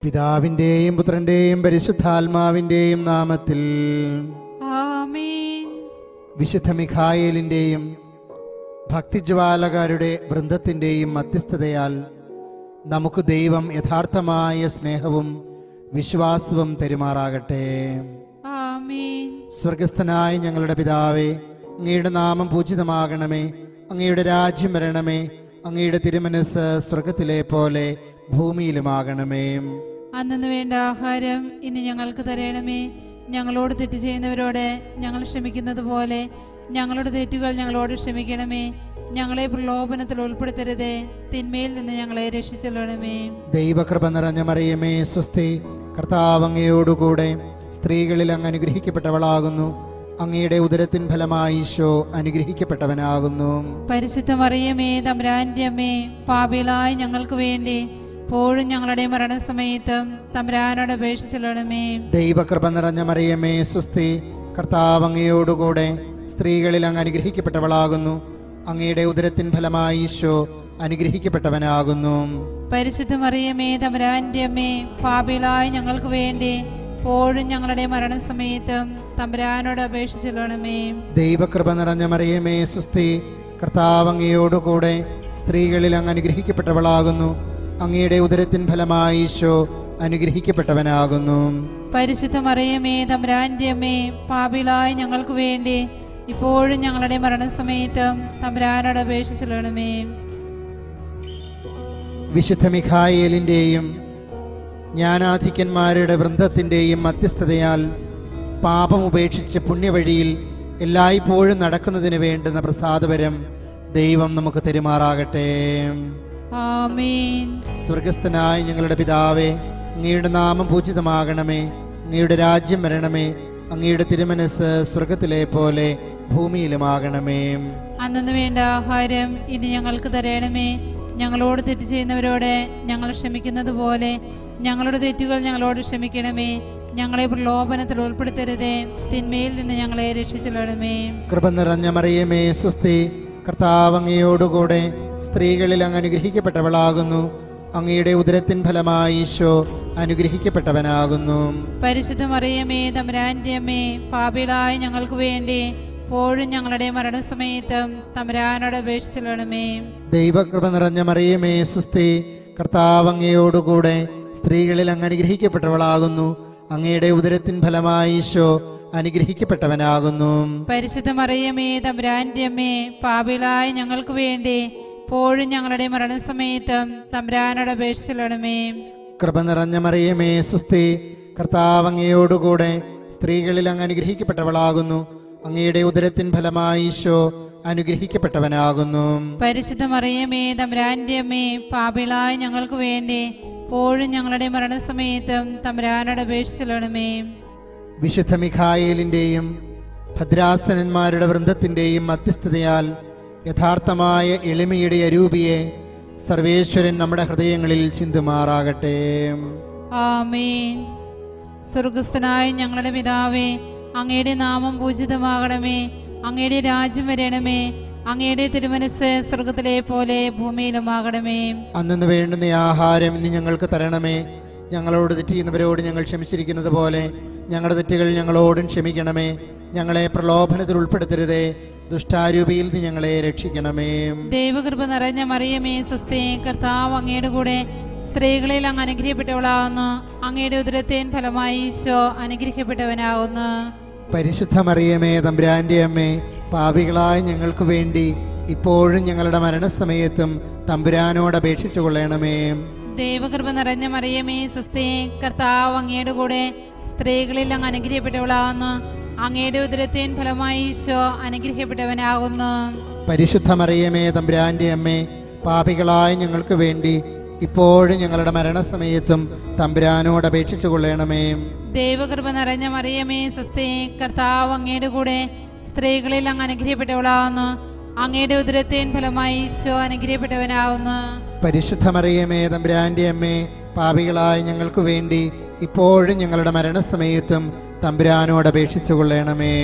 പിതാവിൻ്റെയും പുത്രൻ്റെയും പരിശുദ്ധാത്മാവിൻ്റെയും നാമത്തിൽ ആമേൻ വിശുദ്ധ മിഖായേലിൻ്റെയും ഭക്തിജ്വാലകാരുടെ വൃന്ദത്തിൻ്റെയും മധ്യസ്ഥതയാൽ നമുക്ക് ദൈവം യഥാർത്ഥമായ സ്നേഹവും വിശ്വാസവും തെരുമാറാകട്ടെ ആമേൻ സ്വർഗസ്ഥനായ ഞങ്ങളുടെ പിതാവേ അങ്ങയുടെ നാമം പൂജിതമാകണമേ അങ്ങയുടെ രാജ്യം വരണമേ അങ്ങയുടെ തിരുമനസ് സ്വർഗത്തിലെ പോലെ ഭൂമിയിലുമാകണമേ അന്നു വേണ്ട ആഹാരം ഇനി ഞങ്ങൾക്ക് തരണമേ ഞങ്ങളോട് തെറ്റ് ചെയ്യുന്നവരോട് ഞങ്ങൾ ക്ഷമിക്കുന്നത് പോലെ ഞങ്ങളുടെ തെറ്റുകൾ ഞങ്ങളോട് ക്ഷമിക്കണമേ ഞങ്ങളെ പ്രലോഭനത്തിൽ ഉൾപ്പെടുത്തരുതേ തിന്മയിൽ നിന്ന് ഞങ്ങളെ രക്ഷിച്ചൊല്ലണമേ ദൈവകൃപ നിറഞ്ഞ മറിയമേ സ്വസ്തി കർത്താവ് അങ്ങയോടുകൂടെ സ്ത്രീകളിൽ അങ്ങ് അനുഗ്രഹിക്കപ്പെട്ടവളാകുന്നു അങ്ങയുടെ ഉദരത്തിൻ ഫലമായി ഈശോ അനുഗ്രഹിക്കപ്പെട്ടവനാകുന്നു പരിശുദ്ധ മറിയമേ തമ്പുരാന്റെ അമ്മേ പാപികളായ ഞങ്ങൾക്ക് വേണ്ടി പോഴും ഞങ്ങളുടെ മരണസമയത്തും തമ്പുരാനോട് അപേക്ഷിച്ചൊല്ലണമേ ദൈവകൃപ നിറഞ്ഞ മറിയമേ സ്വസ്തി കർത്താവ് അങ്ങയോടുകൂടെ സ്ത്രീകളിൽ അങ്ങ് അനുഗ്രഹിക്കപ്പെട്ടവളാകുന്നു അങ്ങയുടെ ഉദരത്തിൻ ഫലമായി ഈശോ അനുഗ്രഹിക്കപ്പെട്ടവനാകുന്നു പരിശുദ്ധ മറിയമേ തമ്പുരാന്റെ അമ്മേ പാപികളായ ഞങ്ങൾക്ക് വേണ്ടി പോഴും ഞങ്ങളുടെ മരണസമയത്തും തമ്പുരാനോട് അപേക്ഷിച്ചൊല്ലണമേ ദൈവകൃപ നിറഞ്ഞ മറിയമേ സുസ്തി കർത്താവ് അങ്ങയോടുകൂടെ സ്ത്രീകളിൽ അങ്ങ് അനുഗ്രഹിക്കപ്പെട്ടവളാകുന്നു അങ്ങയുടെ ഉദരത്തിൻ ഫലമായി ഈശോ അനുഗ്രഹിക്കപ്പെട്ടവനാകുന്നു പരിശുദ്ധ മറിയമേ തമ്പുരാന്റെ അമ്മേ പാപികളായ ഞങ്ങൾക്ക് വേണ്ടി ഇപ്പോഴും ഞങ്ങളുടെ മരണസമയത്തും തമ്പുരാനോട് അപേക്ഷിച്ചൊല്ലണമേ വിശുദ്ധ മിഖായേലിൻ്റെയും ജ്ഞാനാധിക്യന്മാരുടെ വൃന്ദത്തിൻ്റെയും മധ്യസ്ഥതയാൽ പാപം ഉപേക്ഷിച്ച് പുണ്യവഴിയിൽ എല്ലായ്പ്പോഴും നടക്കുന്നതിന് വേണ്ടുന്ന പ്രസാദപരം ദൈവം നമുക്ക് തെരുമാറാകട്ടെ ആമേൻ സ്വർഗസ്ഥനായ ഞങ്ങളുടെ പിതാവേ അങ്ങയുടെ നാമം പൂജിതമാകണമേ അങ്ങയുടെ രാജ്യം വരണമേ അങ്ങയുടെ തിരുമനസ് സ്വർഗത്തിലെ പോലെ ഭൂമിയിലുമാകണമേ അന്നു വേണ്ട ആഹാരം ഇനി ഞങ്ങൾക്ക് തരണമേ ഞങ്ങളോട് തെറ്റ് ചെയ്യുന്നവരോട് ഞങ്ങൾ ക്ഷമിക്കുന്നത് പോലെ ഞങ്ങളുടെ തെറ്റുകൾ ഞങ്ങളോട് ക്ഷമിക്കണമേ ഞങ്ങളെ പ്രലോഭനത്തിൽ ഉൾപ്പെടുത്തരുതേ തിന്മയിൽ നിന്ന് ഞങ്ങളെ രക്ഷിച്ചൊല്ലണമേ കൃപ നിറഞ്ഞ മറിയമേ സ്വസ്തി കർത്താവ് അങ്ങയോടുകൂടെ സ്ത്രീകളിൽ അങ്ങ് അനുഗ്രഹിക്കപ്പെട്ടവളാകുന്നു അങ്ങയുടെ ഉദരത്തിൻ ഫലമായി ഈശോ അനുഗ്രഹിക്കപ്പെട്ടവനാകുന്നു പരിശുദ്ധ മറിയമേ തമ്പുരാന്റെ അമ്മേ പാപികളായ ഞങ്ങൾക്ക് വേണ്ടി പോഴും ഞങ്ങളുടെ മരണസമയത്തും തമ്പുരാനോട് അപേക്ഷിച്ചൊല്ലണമേ ദൈവകൃപ നിറഞ്ഞ മറിയമേ സുസ്തി കർത്താവ് അങ്ങയോടുകൂടെ സ്ത്രീകളിൽ അങ്ങ് അനുഗ്രഹിക്കപ്പെട്ടവളാകുന്നു അങ്ങയുടെ ഉദരത്തിൻ ഫലമായി ഈശോ അനുഗ്രഹിക്കപ്പെട്ടവനാകുന്നു പരിശുദ്ധ മറിയമേ തമ്പുരാന്റെ അമ്മേ പാപികളായ ഞങ്ങൾക്ക് വേണ്ടി പോഴും ഞങ്ങളുടെ മരണസമയത്തും തമ്പുരാനോട് അപേക്ഷിച്ചൊല്ലണമേ കൃപ നിറഞ്ഞ മറിയമേ സുസ്തി കർത്താവ് അങ്ങയോടുകൂടെ സ്ത്രീകളിൽ അങ്ങ് അനുഗ്രഹിക്കപ്പെട്ടവളാകുന്നു അങ്ങയുടെ ഉദരത്തിൻ ഫലമായി ഈശോ അനുഗ്രഹിക്കപ്പെട്ടവനാകുന്നു പരിശുദ്ധ മറിയമേ തമ്പുരാന്റെ അമ്മേ പാപികളായ ഞങ്ങൾക്ക് വേണ്ടി പോഴും ഞങ്ങളുടെ മരണസമയത്തും തമ്പുരാനോട് അപേക്ഷിച്ചൊല്ലണമേ വിശുദ്ധ മിഖായേലിൻ്റെയും ഭദ്രാസനന്മാരുടെ വൃന്ദത്തിൻ്റെയും മധ്യസ്ഥതയാൽ യഥാർത്ഥമായ എളിമയുടെ അരൂപിയെ സർവേശ്വരൻ നമ്മുടെ ഹൃദയങ്ങളിൽ ചിന്തുമാറാകട്ടെ ആമേൻ സ്വർഗസ്ഥനായ ഞങ്ങളുടെ പിതാവേ അങ്ങയുടെ നാമം പൂജിതമാകണമേ അങ്ങയുടെ രാജ്യം വരണമേ അങ്ങയുടെ തിരുമനസ് സ്വർഗത്തിലെ പോലെ ഭൂമിയിലുമാകണമേ അന്നു വേണ്ടുന്ന ആഹാരം ഇന്ന് ഞങ്ങൾക്ക് തരണമേ ഞങ്ങളോട് തെറ്റ് ചെയ്യുന്നവരോട് ഞങ്ങൾ ക്ഷമിച്ചിരിക്കുന്നത് പോലെ ഞങ്ങളുടെ തെറ്റുകൾ ഞങ്ങളോടും ക്ഷമിക്കണമേ ഞങ്ങളെ പ്രലോഭനത്തിൽ ഉൾപ്പെടുത്തരുതേ ദുഷ്ടാരൂപിയിൽ നിന്ന് ഞങ്ങളെ രക്ഷിക്കണമേ ദൈവകൃപ നിറഞ്ഞ മറിയമേ സ്വസ്തി കർത്താവ് അങ്ങയുടെ കൂടെ സ്ത്രീകളിൽ അങ്ങ് അനുഗ്രഹിക്കപ്പെട്ടവളാകുന്നു അങ്ങയുടെ ഉദരത്തേൻ ഫലമായി ഈശോ അനുഗ്രഹിക്കപ്പെട്ടവനാകുന്നു പരിശുദ്ധ മറിയമേ തമ്പുരാന്റെ അമ്മേ പാപികളായ ഞങ്ങൾക്ക് വേണ്ടി ഇപ്പോഴും ഞങ്ങളുടെ മരണസമയത്തും തമ്പുരാനോട് അപേക്ഷിച്ചു കൊള്ളണമേ ദൈവകൃപ നിറഞ്ഞ മറിയമേ സ്വസ്തി കർത്താവ് അങ്ങയുടെ കൂടെ സ്ത്രീകളിൽ അങ്ങ് അനുഗ്രഹിക്കപ്പെട്ടവളാകുന്നു അങ്ങയുടെ ഉദരത്തേൻ ഫലമായി ഈശോ അനുഗ്രഹിക്കപ്പെട്ടവനാകുന്നു പരിശുദ്ധ മറിയമേ തമ്പുരാന്റെ അമ്മേ പാപികളായ ഞങ്ങൾക്ക് വേണ്ടി ഇപ്പോഴും ഞങ്ങളുടെ മരണസമയത്തും തമ്പുരാനോട് അപേക്ഷിച്ചു കൊള്ളണമേ ദൈവകൃപ നിറഞ്ഞ മറിയമേ സ്വസ്തി കർത്താവ് അങ്ങയുടെ കൂടെ സ്ത്രീകളിൽ അങ്ങ് അനുഗ്രഹിക്കപ്പെട്ടവളാകുന്നു അങ്ങയുടെ ഉദരത്തേൻ ഫലമായി ഈശോ അനുഗ്രഹിക്കപ്പെട്ടവനാകുന്നു പരിശുദ്ധ മറിയമേ തമ്പുരാന്റെ അമ്മേ പാപികളായ ഞങ്ങൾക്ക് വേണ്ടി ഇപ്പോഴും ഞങ്ങളുടെ മരണസമയത്തും തമ്പുരാനോട് അപേക്ഷിച്ചു കൊള്ളണമേ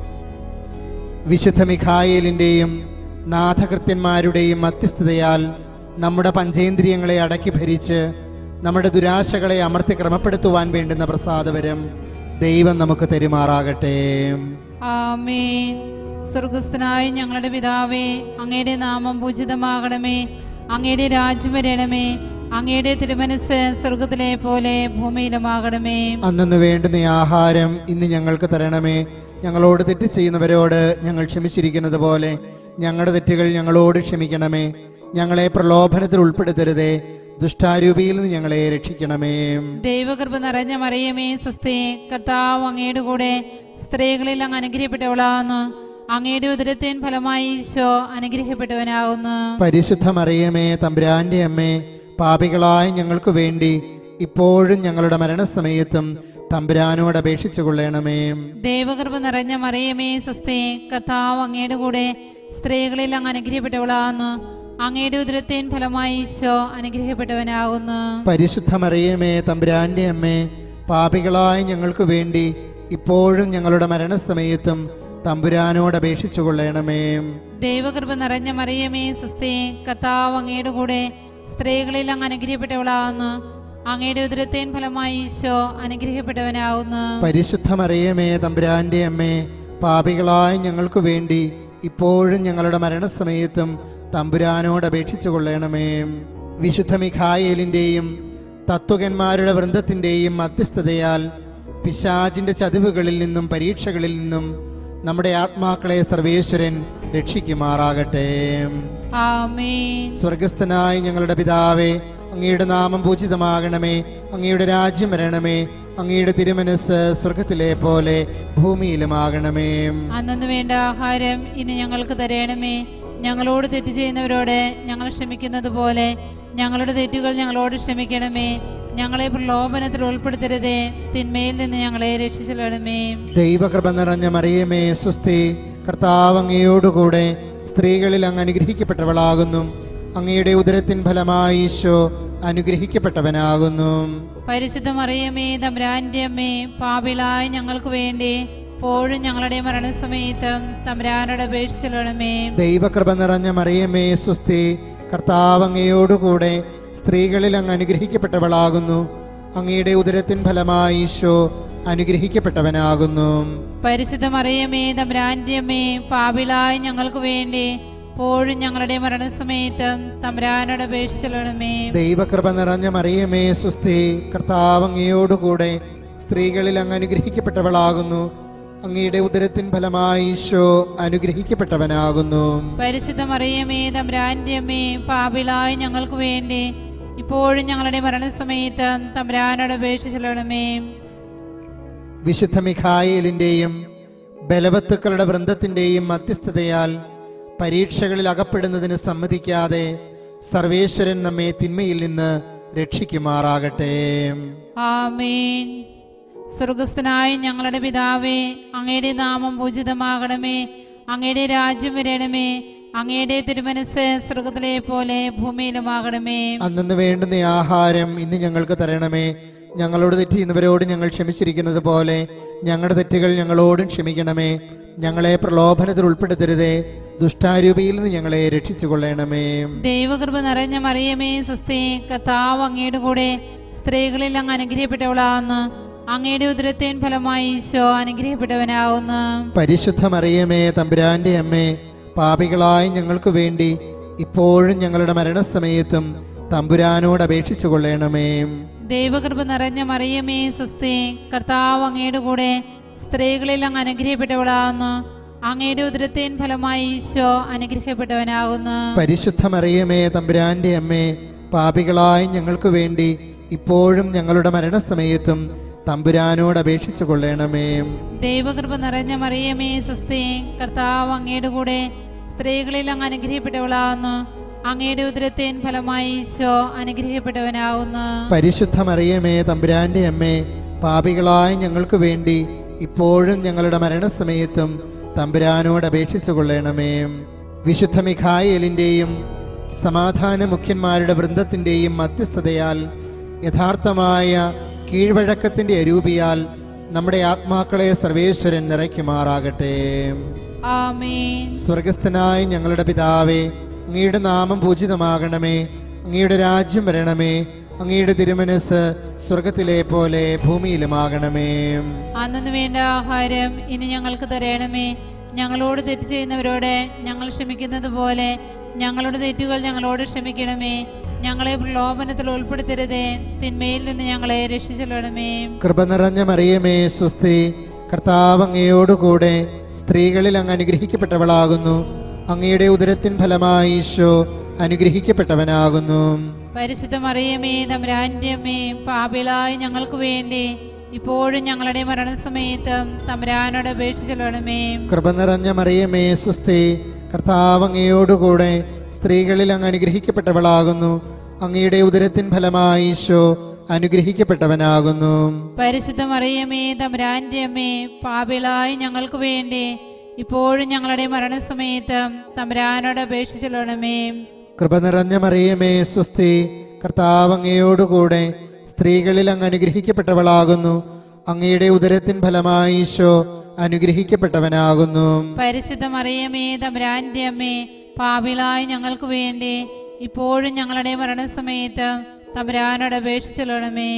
വിശുദ്ധ മിഖായേലിൻ്റെയും നാഥകൃത്യന്മാരുടെയും മധ്യസ്ഥതയാൽ നമ്മുടെ പഞ്ചേന്ദ്രിയങ്ങളെ അടക്കി ഭരിച്ച് നമ്മുടെ ദുരാശകളെ അമർത്തി ക്രമപ്പെടുത്തുവാൻ വേണ്ടുന്ന പ്രസാദവരം ദൈവം നമുക്ക് തെരുമാറാകട്ടെ ആമേൻ സ്വർഗസ്ഥനായ ഞങ്ങളുടെ പിതാവേ അങ്ങയുടെ നാമം പൂജിതമാകണമേ അങ്ങയുടെ രാജ്യം വരണമേ അങ്ങയുടെ തിരുമനസ് സ്വർഗത്തിലെ പോലെ ഭൂമിയിലുമാകണമേ അന്നു വേണ്ടുന്ന ഈ ആഹാരം ഇന്ന് ഞങ്ങൾക്ക് തരണമേ ഞങ്ങളോട് തെറ്റ് ചെയ്യുന്നവരോട് ഞങ്ങൾ ക്ഷമിച്ചിരിക്കുന്നത് പോലെ ഞങ്ങളുടെ തെറ്റുകൾ ഞങ്ങളോട് ക്ഷമിക്കണമേ ഞങ്ങളെ പ്രലോഭനത്തിൽ ഉൾപ്പെടുത്തരുതേ ദുഷ്ടാരൂപിയിൽ നിന്ന് ഞങ്ങളെ രക്ഷിക്കണമേ ദൈവകൃപ നിറഞ്ഞ മറിയമേ സ്വസ്തി കർത്താവ് അങ്ങയുടെ കൂടെ സ്ത്രീകളിൽ അങ്ങ് അനുഗ്രഹിക്കപ്പെട്ടവളാകുന്നു അങ്ങയുടെ ഉദരത്തിൻ ഫലമായി ഈശോ അനുഗ്രഹിക്കപ്പെട്ടവനാകുന്നു പരിശുദ്ധ മറിയമേ തമ്പുരാന്റെ അമ്മേ പാപികളായ ഞങ്ങൾക്ക് വേണ്ടി ഇപ്പോഴും ഞങ്ങളുടെ മരണസമയത്തും തമ്പുരാനോട് അപേക്ഷിച്ചു കൊള്ളണമേ ദൈവകൃപ നിറഞ്ഞ മറിയമേ സ്വസ്തി കർത്താവ് അങ്ങയുടെ കൂടെ സ്ത്രീകളിൽ അങ്ങ് അനുഗ്രഹിക്കപ്പെട്ടവളാകുന്നു അങ്ങയുടെ ഉദരത്തിൻ ഫലമായി ഈശോ അനുഗ്രഹിക്കപ്പെട്ടവനാകുന്നു പരിശുദ്ധ മറിയമേ തമ്പുരാന്റെ അമ്മേ പാപികളായ ഞങ്ങൾക്ക് വേണ്ടി ഇപ്പോഴും ഞങ്ങളുടെ മരണസമയത്തും തമ്പുരാനോട് അപേക്ഷിച്ചു കൊള്ളണമേ ദൈവകൃപ നിറഞ്ഞ മറിയമേ സ്വസ്തി കർത്താവ് അങ്ങയുടെ കൂടെ സ്ത്രീകളിൽ അങ്ങ് അനുഗ്രഹിക്കപ്പെട്ടവളാകുന്നു അങ്ങയുടെ ഉദരത്തിൻ ഫലമായി ഈശോ അനുഗ്രഹിക്കപ്പെട്ടവനാകുന്നു പരിശുദ്ധ മറിയമേ തമ്പുരാന്റെ അമ്മേ പാപികളായ ഞങ്ങൾക്ക് വേണ്ടി ഇപ്പോഴും ഞങ്ങളുടെ മരണസമയത്തും തമ്പുരാനോട് അപേക്ഷിച്ചു കൊള്ളണമേ വിശുദ്ധ മിഖായേലിൻ്റെയും തത്വകന്മാരുടെ വൃന്ദത്തിൻ്റെയും മധ്യസ്ഥതയാൽ പിശാചിന്റെ ചതിവുകളിൽ നിന്നും പരീക്ഷകളിൽ നിന്നും നമ്മുടെ ആത്മാക്കളെ സർവേശ്വരൻ രക്ഷിക്കുമാറാകട്ടെ ആമേൻ സ്വർഗസ്ഥനായ ഞങ്ങളുടെ പിതാവേ അങ്ങയുടെ നാമം പൂജിതമാകണമേ അങ്ങയുടെ രാജ്യം വരണമേ അങ്ങയുടെ തിരുമനസ് സ്വർഗത്തിലെ പോലെ ഭൂമിയിലുമാകണമേ അന്നു വേണ്ട ആഹാരം ഇനി ഞങ്ങൾക്ക് തരയണമേ ഞങ്ങളോട് തെറ്റ് ചെയ്യുന്നവരോട് ഞങ്ങൾ ക്ഷമിക്കുന്നത് പോലെ ഞങ്ങളുടെ തെറ്റുകൾ ഞങ്ങളോട് ക്ഷമിക്കണമേ ഞങ്ങളെ പ്രലോഭനത്തിൽ ഉൾപ്പെടുത്തരുതേ തിന്മയിൽ നിന്ന് ഞങ്ങളെ രക്ഷിച്ചെല്ലണമേ ദൈവകൃപ നിറഞ്ഞ മറിയമേ സുസ്തി കർത്താവ് അങ്ങയോടുകൂടെ സ്ത്രീകളിൽ അങ്ങ് അനുഗ്രഹിക്കപ്പെട്ടവളാകുന്നു അങ്ങയുടെ ഉദരത്തിൻ ഫലമായി ഈശോ അനുഗ്രഹിക്കപ്പെട്ടവനാകുന്നു പരിശുദ്ധ മറിയമേ തമ്പ്രാൻ്റെ അമ്മേ പാപിളായ ഞങ്ങൾക്ക് വേണ്ടി എപ്പോഴും ഞങ്ങളുടെ മരണസമയത്തും തമ്പ്രാനോട് അപേക്ഷിച്ചെല്ലണമേ ദൈവകൃപ നിറഞ്ഞ മറിയമേ സുസ്തി കർത്താവ് അങ്ങയോടുകൂടെ സ്ത്രീകളിൽ അങ്ങ് അനുഗ്രഹിക്കപ്പെട്ടവളാകുന്നു അങ്ങയുടെ ഉദരത്തിൻ ഫലമായി ഈശോ അനുഗ്രഹിക്കപ്പെട്ടവനാകുന്നു പരിശുദ്ധ മറിയമേ തമ്പ്രാൻ്റെ അമ്മേ പാപിളായ ഞങ്ങൾക്ക് വേണ്ടി എപ്പോഴും ഞങ്ങളുടെ മരണസമയത്തും തമ്പ്രാനോട് അപേക്ഷിച്ചെല്ലണമേ ദൈവകൃപ നിറഞ്ഞ മറിയമേ സുസ്തി കർത്താവ് അങ്ങയോടുകൂടെ സ്ത്രീകളിൽ അങ്ങ് അനുഗ്രഹിക്കപ്പെട്ടവളാകുന്നു അങ്ങയുടെ ഉദരത്തിൻ ഫലമായി ഈശോ അനുഗ്രഹിക്കപ്പെട്ടവനാകുന്നു പരിശുദ്ധ മറിയമേ തമ്പ്രാൻ്റെ അമ്മേ പാപിളായ ഞങ്ങൾക്ക് വേണ്ടി ഇപ്പോഴും ഞങ്ങളുടെ മരണസമയത്തും തമ്പ്രാനോട് അപേക്ഷിച്ചെല്ലണമേ വിശുദ്ധ മിഖായേലിൻ്റെയും ബലവത്തുക്കളുടെ വൃന്ദത്തിൻ്റെയും മധ്യസ്ഥതയാൽ പരീക്ഷകളിൽ അകപ്പെടുന്നതിന് സമ്മതിക്കാതെ സർവേശ്വരൻ നമ്മെ തിന്മയിൽ നിന്ന് രക്ഷിക്കുമാറാകട്ടെ ആമേൻ സ്വർഗസ്ഥനായ ഞങ്ങളുടെ പിതാവേ അങ്ങയുടെ നാമം പൂജിതമാകണമേ അങ്ങയുടെ രാജ്യം വരണമേ അങ്ങയുടെ തിരുമനസ് സ്വർഗത്തിലെ പോലെ ഭൂമിയിലുമാകണമേ അന്നു വേണ്ടുന്ന ഈ ആഹാരം ഇന്ന് ഞങ്ങൾക്ക് തരണമേ ഞങ്ങളോട് തെറ്റ് ചെയ്യുന്നവരോട് ഞങ്ങൾ ക്ഷമിച്ചിരിക്കുന്നത് പോലെ ഞങ്ങളുടെ തെറ്റുകൾ ഞങ്ങളോടും ക്ഷമിക്കണമേ ഞങ്ങളെ പ്രലോഭനത്തിൽ ഉൾപ്പെടുത്തരുതേ ദുഷ്ടാരൂപിയിൽ നിന്ന് ഞങ്ങളെ രക്ഷിച്ചു കൊള്ളണമേ ദൈവകൃപ നിറഞ്ഞ മറിയമേ സ്വസ്തി കർത്താവ് അങ്ങയുടെ കൂടെ സ്ത്രീകളിൽ അങ്ങ് അനുഗ്രഹിക്കപ്പെട്ടവളാവുന്നു അങ്ങയുടെ ഉദരത്തേൻ ഫലമായി ഈശോ അനുഗ്രഹിക്കപ്പെട്ടവനാവുന്നു പരിശുദ്ധ മറിയമേ തമ്പുരാന്റെ അമ്മേ പാപികളായ ഞങ്ങൾക്ക് വേണ്ടി ഇപ്പോഴും ഞങ്ങളുടെ മരണസമയത്തും തമ്പുരാനോട് അപേക്ഷിച്ചു കൊള്ളണമേ ദൈവകൃപ നിറഞ്ഞ മറിയമേ സ്വസ്തി കർത്താവ് അങ്ങയുടെ കൂടെ സ്ത്രീകളിൽ അങ്ങ് അനുഗ്രഹിക്കപ്പെട്ടവളാവുന്നു അങ്ങയുടെ ഉദരത്തേൻ ഫലമായി ഈശോ അനുഗ്രഹിക്കപ്പെട്ടവനാകുന്നു പരിശുദ്ധ മറിയമേ തമ്പുരാന്റെ അമ്മേ പാപികളായ ഞങ്ങൾക്ക് വേണ്ടി ഇപ്പോഴും ഞങ്ങളുടെ മരണസമയത്തും തമ്പുരാനോട് അപേക്ഷിച്ചു കൊള്ളണമേ ദൈവകൃപ നിറഞ്ഞ മറിയമേ സ്വസ്തി കർത്താവ് അങ്ങയുടെ കൂടെ സ്ത്രീകളിൽ അങ്ങ് അനുഗ്രഹിക്കപ്പെട്ടവളാവുന്നു അങ്ങയുടെ ഉദരത്തേൻ ഫലമായി ഈശോ അനുഗ്രഹിക്കപ്പെട്ടവനാകുന്നു പരിശുദ്ധ മറിയമേ തമ്പുരാന്റെ അമ്മേ പാപികളായ ഞങ്ങൾക്ക് വേണ്ടി ഇപ്പോഴും ഞങ്ങളുടെ മരണസമയത്തും തമ്പുരാനോട് അപേക്ഷിച്ചു കൊള്ളണമേ വിശുദ്ധ മിഖായേലിൻ്റെയും സമാധാന മുഖ്യന്മാരുടെ വൃന്ദത്തിൻ്റെയും മധ്യസ്ഥതയാൽ യഥാർത്ഥമായ കീഴ്വഴക്കത്തിൻ്റെ അരൂപിയാൽ നമ്മുടെ ആത്മാക്കളെ സർവേശ്വരൻ നിറയ്ക്കുമാറാകട്ടെ ആമേൻ സ്വർഗസ്ഥനായ ഞങ്ങളുടെ പിതാവേ അങ്ങയുടെ നാമം പൂജിതമാകണമേ അങ്ങയുടെ രാജ്യം വരണമേ അങ്ങയുടെ തിരുമനസ് സ്വർഗത്തിലെ പോലെ ഭൂമിയിലുമാകണമേ അന്നു വേണ്ട ആഹാരം ഇനി ഞങ്ങൾക്ക് തരണമേ ഞങ്ങളോട് തെറ്റ് ചെയ്യുന്നവരോട് ഞങ്ങൾ ക്ഷമിക്കുന്നത് പോലെ ഞങ്ങളുടെ തെറ്റുകൾ ഞങ്ങളോട് ക്ഷമിക്കണമേ ഞങ്ങളെ പ്രലോഭനത്തിൽ ഉൾപ്പെടുത്തരുതേ തിന്മയിൽ നിന്ന് ഞങ്ങളെ രക്ഷിച്ചെല്ലണമേ കൃപ നിറഞ്ഞ മറിയമേ സ്വസ്തി കർത്താവ് അങ്ങയോടുകൂടെ സ്ത്രീകളിൽ അങ്ങ് അനുഗ്രഹിക്കപ്പെട്ടവളാകുന്നു അങ്ങയുടെ ഉദരത്തിൻ ഫലമായി ഈശോ അനുഗ്രഹിക്കപ്പെട്ടവനാകുന്നു പരിശുദ്ധ മറിയമേ തമ്പുരാന്റെ അമ്മേ പാപിളായി ഞങ്ങൾക്ക് വേണ്ടി ഇപ്പോഴും ഞങ്ങളുടെ മരണസമയത്തും തമ്പുരാനോട് അപേക്ഷിച്ചെല്ലണമേ കൃപ നിറഞ്ഞ മറിയമേ സ്വസ്തി കർത്താവ് അങ്ങയോടുകൂടെ സ്ത്രീകളിൽ അങ്ങ് അനുഗ്രഹിക്കപ്പെട്ടവളാകുന്നു അങ്ങയുടെ ഉദരത്തിൻ ഫലമായി ഈശോ അനുഗ്രഹിക്കപ്പെട്ടവനാകുന്നു പരിശുദ്ധ മറിയമേ തമ്പുരാന്റെ അമ്മേ പാപിളായി ഞങ്ങൾക്ക് വേണ്ടി ഇപ്പോഴും ഞങ്ങളുടെ മരണസമയത്തും തമ്പുരാനോട് അപേക്ഷിച്ചെല്ലണമേ കൃപ നിറഞ്ഞ മറിയമേ സ്വസ്തി കർത്താവ് അങ്ങയോടുകൂടെ സ്ത്രീകളിൽ അങ്ങ് അനുഗ്രഹിക്കപ്പെട്ടവളാകുന്നു അങ്ങയുടെ ഉദരത്തിൻ ഫലമായി ഈശോ അനുഗ്രഹിക്കപ്പെട്ടവനാകുന്നു പരിശുദ്ധ മറിയമേ തമ്പുരാന്റെ അമ്മേ പാപിളായി ഞങ്ങൾക്ക് വേണ്ടി ഇപ്പോഴും ഞങ്ങളുടെ മരണസമയത്തും തമ്പുരാനോട് അപേക്ഷിച്ചെല്ലണമേ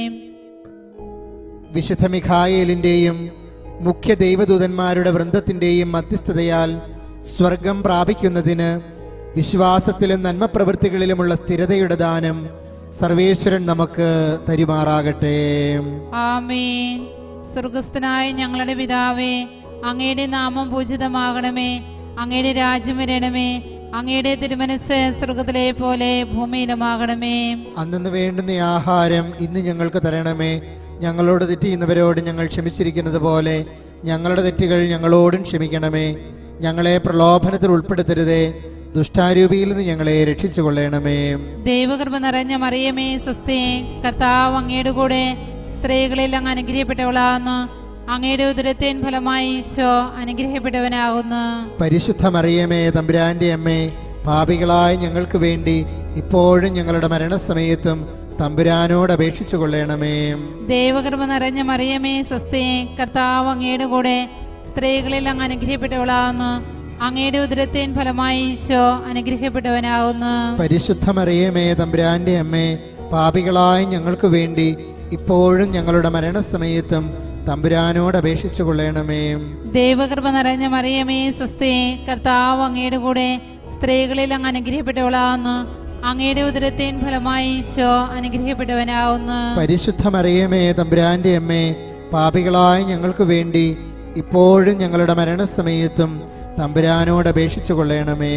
വിശുദ്ധ മിഖായേലിൻ്റെയും മുഖ്യ ദൈവദൂതന്മാരുടെ വൃന്ദത്തിൻ്റെയും മധ്യസ്ഥതയാൽ സ്വർഗം പ്രാപിക്കുന്നതിന് വിശ്വാസത്തിലും നന്മപ്രവൃത്തികളിലുമുള്ള സ്ഥിരതയുടെ ദാനം സർവേശ്വരൻ നമുക്ക് തരുമാറാകട്ടെ ആമേൻ സ്വർഗസ്ഥനായ ഞങ്ങളുടെ പിതാവേ അങ്ങയുടെ നാമം പൂജിതമാകണമേ അങ്ങയുടെ രാജ്യം വരണമേ അങ്ങയുടെ തിരുമനസ് സ്വർഗത്തിലെ പോലെ ഭൂമിയിലുമാകണമേ അന്നു വേണ്ടുന്ന ആഹാരം ഇന്ന് ഞങ്ങൾക്ക് തരണമേ ഞങ്ങളോട് തെറ്റ് ചെയ്യുന്നവരോട് ഞങ്ങൾ ക്ഷമിച്ചിരിക്കുന്നത് പോലെ ഞങ്ങളുടെ തെറ്റുകൾ ഞങ്ങളോടും ക്ഷമിക്കണമേ ഞങ്ങളെ പ്രലോഭനത്തിൽ ഉൾപ്പെടുത്തരുതേ ദുഷ്ടാരൂപിയിൽ നിന്ന് ഞങ്ങളെ രക്ഷിച്ചു കൊള്ളണമേ ദൈവകൃപ നിറഞ്ഞ മറിയമേ സ്വസ്തി കർത്താവ് അങ്ങയുടെ കൂടെ സ്ത്രീകളിൽ അങ്ങ് അനുഗ്രഹിക്കപ്പെട്ടവളാകുന്നു അങ്ങയുടെ ഉദരത്തേൻ ഫലമായി ഈശോ അനുഗ്രഹിക്കപ്പെട്ടവനാകുന്നു പരിശുദ്ധ മറിയമേ തമ്പുരാന്റെ അമ്മേ പാപികളായ ഞങ്ങൾക്ക് വേണ്ടി ഇപ്പോഴും ഞങ്ങളുടെ മരണസമയത്തും തമ്പുരാനോട് അപേക്ഷിച്ചു കൊള്ളണമേ ദൈവകൃപ നിറഞ്ഞ മറിയമേ സ്വസ്തി കർത്താവ് അങ്ങയുടെ കൂടെ സ്ത്രീകളിൽ അങ്ങ് അനുഗ്രഹിക്കപ്പെട്ടവളാകുന്നു അങ്ങയുടെ ഉദരത്തേൻ ഫലമായി ഈശോ അനുഗ്രഹിക്കപ്പെട്ടവനാകുന്നു പരിശുദ്ധ മറിയമേ തമ്പുരാന്റെ അമ്മേ പാപികളായ ഞങ്ങൾക്ക് വേണ്ടി ഇപ്പോഴും ഞങ്ങളുടെ മരണസമയത്തും തമ്പുരാനോട് അപേക്ഷിച്ചു കൊള്ളണമേ ദൈവകൃപ നിറഞ്ഞ മറിയമേ സ്വസ്തി കർത്താവ് അങ്ങയുടെ കൂടെ സ്ത്രീകളിൽ അങ്ങ് അനുഗ്രഹിക്കപ്പെട്ടവളാകുന്നു അങ്ങയുടെ ഉദരത്തേൻ ഫലമായി ഈശോ അനുഗ്രഹിക്കപ്പെട്ടവനാകുന്നു പരിശുദ്ധ മറിയമേ തമ്പുരാന്റെ അമ്മേ പാപികളായ ഞങ്ങൾക്ക് വേണ്ടി ഇപ്പോഴും ഞങ്ങളുടെ മരണസമയത്തും തമ്പുരാനോട് അപേക്ഷിച്ചു കൊള്ളണമേ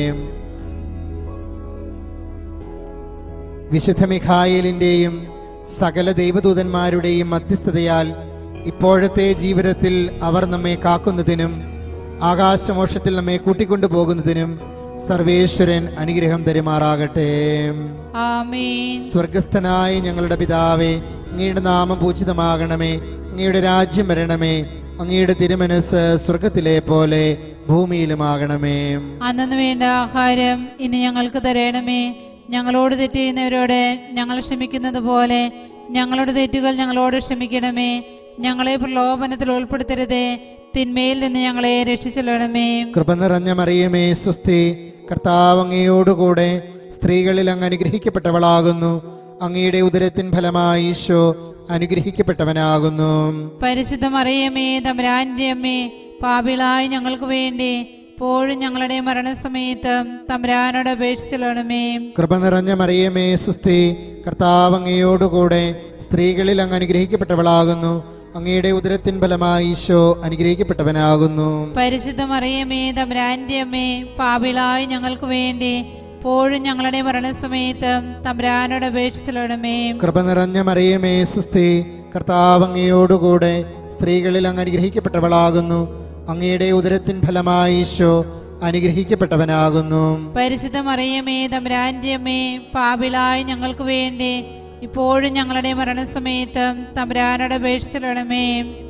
വിശുദ്ധ മിഖായേലിൻ്റെയും സകല ദൈവദൂതന്മാരുടെയും മധ്യസ്ഥതയാൽ ഇപ്പോഴത്തെ ജീവിതത്തിൽ അവർ നമ്മെ കാക്കുന്നതിനും ആകാശമോക്ഷത്തിൽ നമ്മെ കൂട്ടിക്കൊണ്ടു പോകുന്നതിനും സർവേശ്വരൻ അനുഗ്രഹം തരുമാറാകട്ടെ ആമേൻ സ്വർഗസ്ഥനായ ഞങ്ങളുടെ പിതാവേ അങ്ങയുടെ നാമം പൂജിതമാകണമേ അങ്ങയുടെ രാജ്യം വരണമേ അങ്ങയുടെ തിരുമനസ് സ്വർഗത്തിലെ പോലെ ഭൂമിയിലുമാകണമേ അന്നു വേണ്ട ആഹാരം ഇനി ഞങ്ങൾക്ക് തരണമേ ഞങ്ങളോട് തെറ്റ് ചെയ്യുന്നവരോട് ഞങ്ങൾ ക്ഷമിക്കുന്നത് പോലെ ഞങ്ങളുടെ തെറ്റുകൾ ഞങ്ങളോട് ക്ഷമിക്കണമേ ഞങ്ങളെ പ്രലോഭനത്തിൽ ഉൾപ്പെടുത്തരുതേ തിന്മയിൽ നിന്ന് ഞങ്ങളെ രക്ഷിച്ചെല്ലണമേ കൃപ നിറഞ്ഞ മറിയമേ സുസ്തി കർത്താവ് അങ്ങയോടുകൂടെ സ്ത്രീകളിൽ അങ്ങ് അനുഗ്രഹിക്കപ്പെട്ടവളാകുന്നു അങ്ങയുടെ ഉദരത്തിൻ ഫലമായി ഈശോ അനുഗ്രഹിക്കപ്പെട്ടവനാകുന്നു പരിശുദ്ധ മറിയമേ തമ്പുരാന്റെ അമ്മേ പാപിളായി ഞങ്ങൾക്ക് വേണ്ടി ഇപ്പോഴും ഞങ്ങളുടെ മരണസമയത്തും തമ്പുരാനോട് അപേക്ഷിച്ചെല്ലണമേ കൃപ നിറഞ്ഞ മറിയമേ സുസ്തി കർത്താവ് അങ്ങയോടുകൂടെ സ്ത്രീകളിൽ അങ്ങ് അനുഗ്രഹിക്കപ്പെട്ടവളാകുന്നു അങ്ങയുടെ ഉദരത്തിൻ ഫലമായി ഈശോ അനുഗ്രഹിക്കപ്പെട്ടവനാകുന്നു പരിശുദ്ധ മറിയമേ തമ്പുരാന്റെ അമ്മേ പാപിളായി ഞങ്ങൾക്ക് വേണ്ടി ഇപ്പോഴും ഞങ്ങളുടെ മരണസമയത്തും തമ്പുരാനോട് അപേക്ഷിച്ചെല്ലണമേ കൃപ നിറഞ്ഞ മറിയമേ സുസ്തി കർത്താവ് അങ്ങയോടുകൂടെ സ്ത്രീകളിൽ അങ്ങ് അനുഗ്രഹിക്കപ്പെട്ടവളാകുന്നു അങ്ങയുടെ ഉദരത്തിൻ ഫലമായി ഈശോ അനുഗ്രഹിക്കപ്പെട്ടവനാകുന്നു പരിശുദ്ധ മറിയമേ തമ്പുരാന്റെ അമ്മേ പാപിളായി ഞങ്ങൾക്ക് വേണ്ടി ഇപ്പോഴും ഞങ്ങളുടെ മരണസമയത്തും തമ്പുരാനോട് അപേക്ഷിച്ചെല്ലണമേ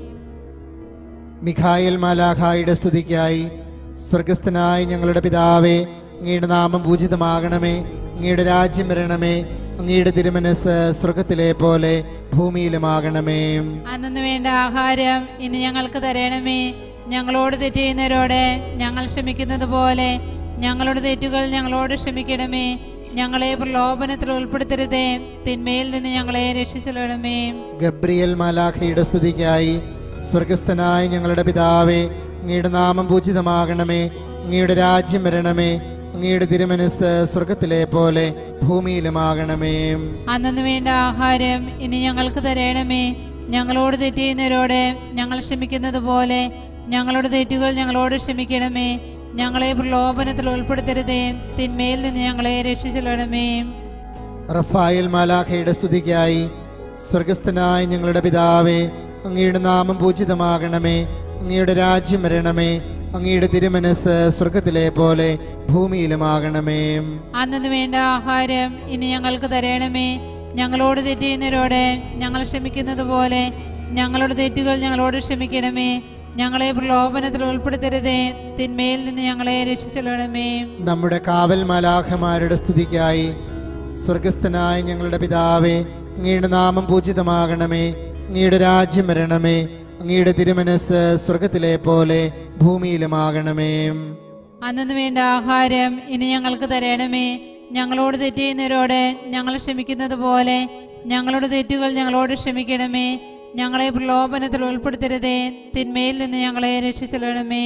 മിഖായൽ മാലാഖായുടെ സ്തുതിക്കായി സ്വർഗസ്ഥനായ ഞങ്ങളുടെ പിതാവേ അങ്ങയുടെ നാമം പൂജിതമാകണമേ അങ്ങയുടെ രാജ്യം വരണമേ അങ്ങയുടെ തിരുമനസ് സ്വർഗത്തിലെ പോലെ ഭൂമിയിലുമാകണമേ അന്നു വേണ്ട ആഹാരം ഇനി ഞങ്ങൾക്ക് തരണമേ ഞങ്ങളോട് തെറ്റ് ചെയ്യുന്നവരോട് ഞങ്ങൾ ക്ഷമിക്കുന്നത് പോലെ ഞങ്ങളുടെ തെറ്റുകൾ ഞങ്ങളോട് ക്ഷമിക്കണമേ ഞങ്ങളെ പ്രലോഭനത്തിൽ ഉൾപ്പെടുത്തരുതേ തിന്മയിൽ നിന്ന് ഞങ്ങളെ രക്ഷിച്ചെല്ലണമേ ഗബ്രിയൽ മാലാഖയുടെ സ്തുതിക്കായി സ്വർഗസ്ഥനായ ഞങ്ങളുടെ പിതാവേ അങ്ങയുടെ നാമം പൂജിതമാകണമേ അങ്ങയുടെ രാജ്യം വരണമേ അങ്ങയുടെ തിരുമനസ് സ്വർഗത്തിലെ പോലെ ഭൂമിയിലുമാകണമേ അന്നു വേണ്ട ആഹാരം ഇനി ഞങ്ങൾക്ക് തരണമേ ഞങ്ങളോട് തെറ്റ് ചെയ്യുന്നവരോട് ഞങ്ങൾ ക്ഷമിക്കുന്നത് പോലെ ഞങ്ങളുടെ തെറ്റുകൾ ഞങ്ങളോട് ക്ഷമിക്കണമേ ഞങ്ങളെ പ്രലോഭനത്തിൽ ഉൾപ്പെടുത്തരുതേ തിന്മയിൽ നിന്ന് ഞങ്ങളെ രക്ഷിച്ചെല്ലണമേ റഫായൽ മാലാഖയുടെ സ്തുതിക്കായി സ്വർഗസ്ഥനായ ഞങ്ങളുടെ പിതാവേ അങ്ങയുടെ നാമം പൂജിതമാകണമേ അങ്ങയുടെ രാജ്യം വരണമേ അങ്ങയുടെ തിരുമനസ് സ്വർഗത്തിലെ പോലെ ഭൂമിയിലുമാകണമേ അന്നു വേണ്ട ആഹാരം ഇനി ഞങ്ങൾക്ക് തരണമേ ഞങ്ങളോട് തെറ്റ് ചെയ്യുന്നവരോട് ഞങ്ങൾ ക്ഷമിക്കുന്നത് പോലെ ഞങ്ങളുടെ തെറ്റുകൾ ഞങ്ങളോട് ക്ഷമിക്കണമേ ഞങ്ങളെ പ്രലോഭനത്തിൽ ഉൾപ്പെടുത്തരുതേ തിന്മയിൽ നിന്ന് ഞങ്ങളെ രക്ഷിച്ചെല്ലണമേ നമ്മുടെ കാവൽ മാലാഖമാരുടെ സ്തുതിക്കായി സ്വർഗസ്ഥനായ ഞങ്ങളുടെ പിതാവേ അങ്ങയുടെ നാമം പൂജിതമാകണമേ അങ്ങയുടെ രാജ്യം വരണമേ അങ്ങയുടെ തിരുമനസ് സ്വർഗത്തിലെ പോലെ ഭൂമിയിലുമാകണമേ അന്നു വേണ്ട ആഹാരം ഇനി ഞങ്ങൾക്ക് തരണമേ ഞങ്ങളോട് തെറ്റ് ചെയ്യുന്നവരോട് ഞങ്ങൾ ക്ഷമിക്കുന്നത് പോലെ ഞങ്ങളുടെ തെറ്റുകൾ ഞങ്ങളോട് ക്ഷമിക്കണമേ ഞങ്ങളെ പ്രലോഭനത്തിൽ ഉൾപ്പെടുത്തരുതേ തിന്മയിൽ നിന്ന് ഞങ്ങളെ രക്ഷിച്ചെല്ലണമേ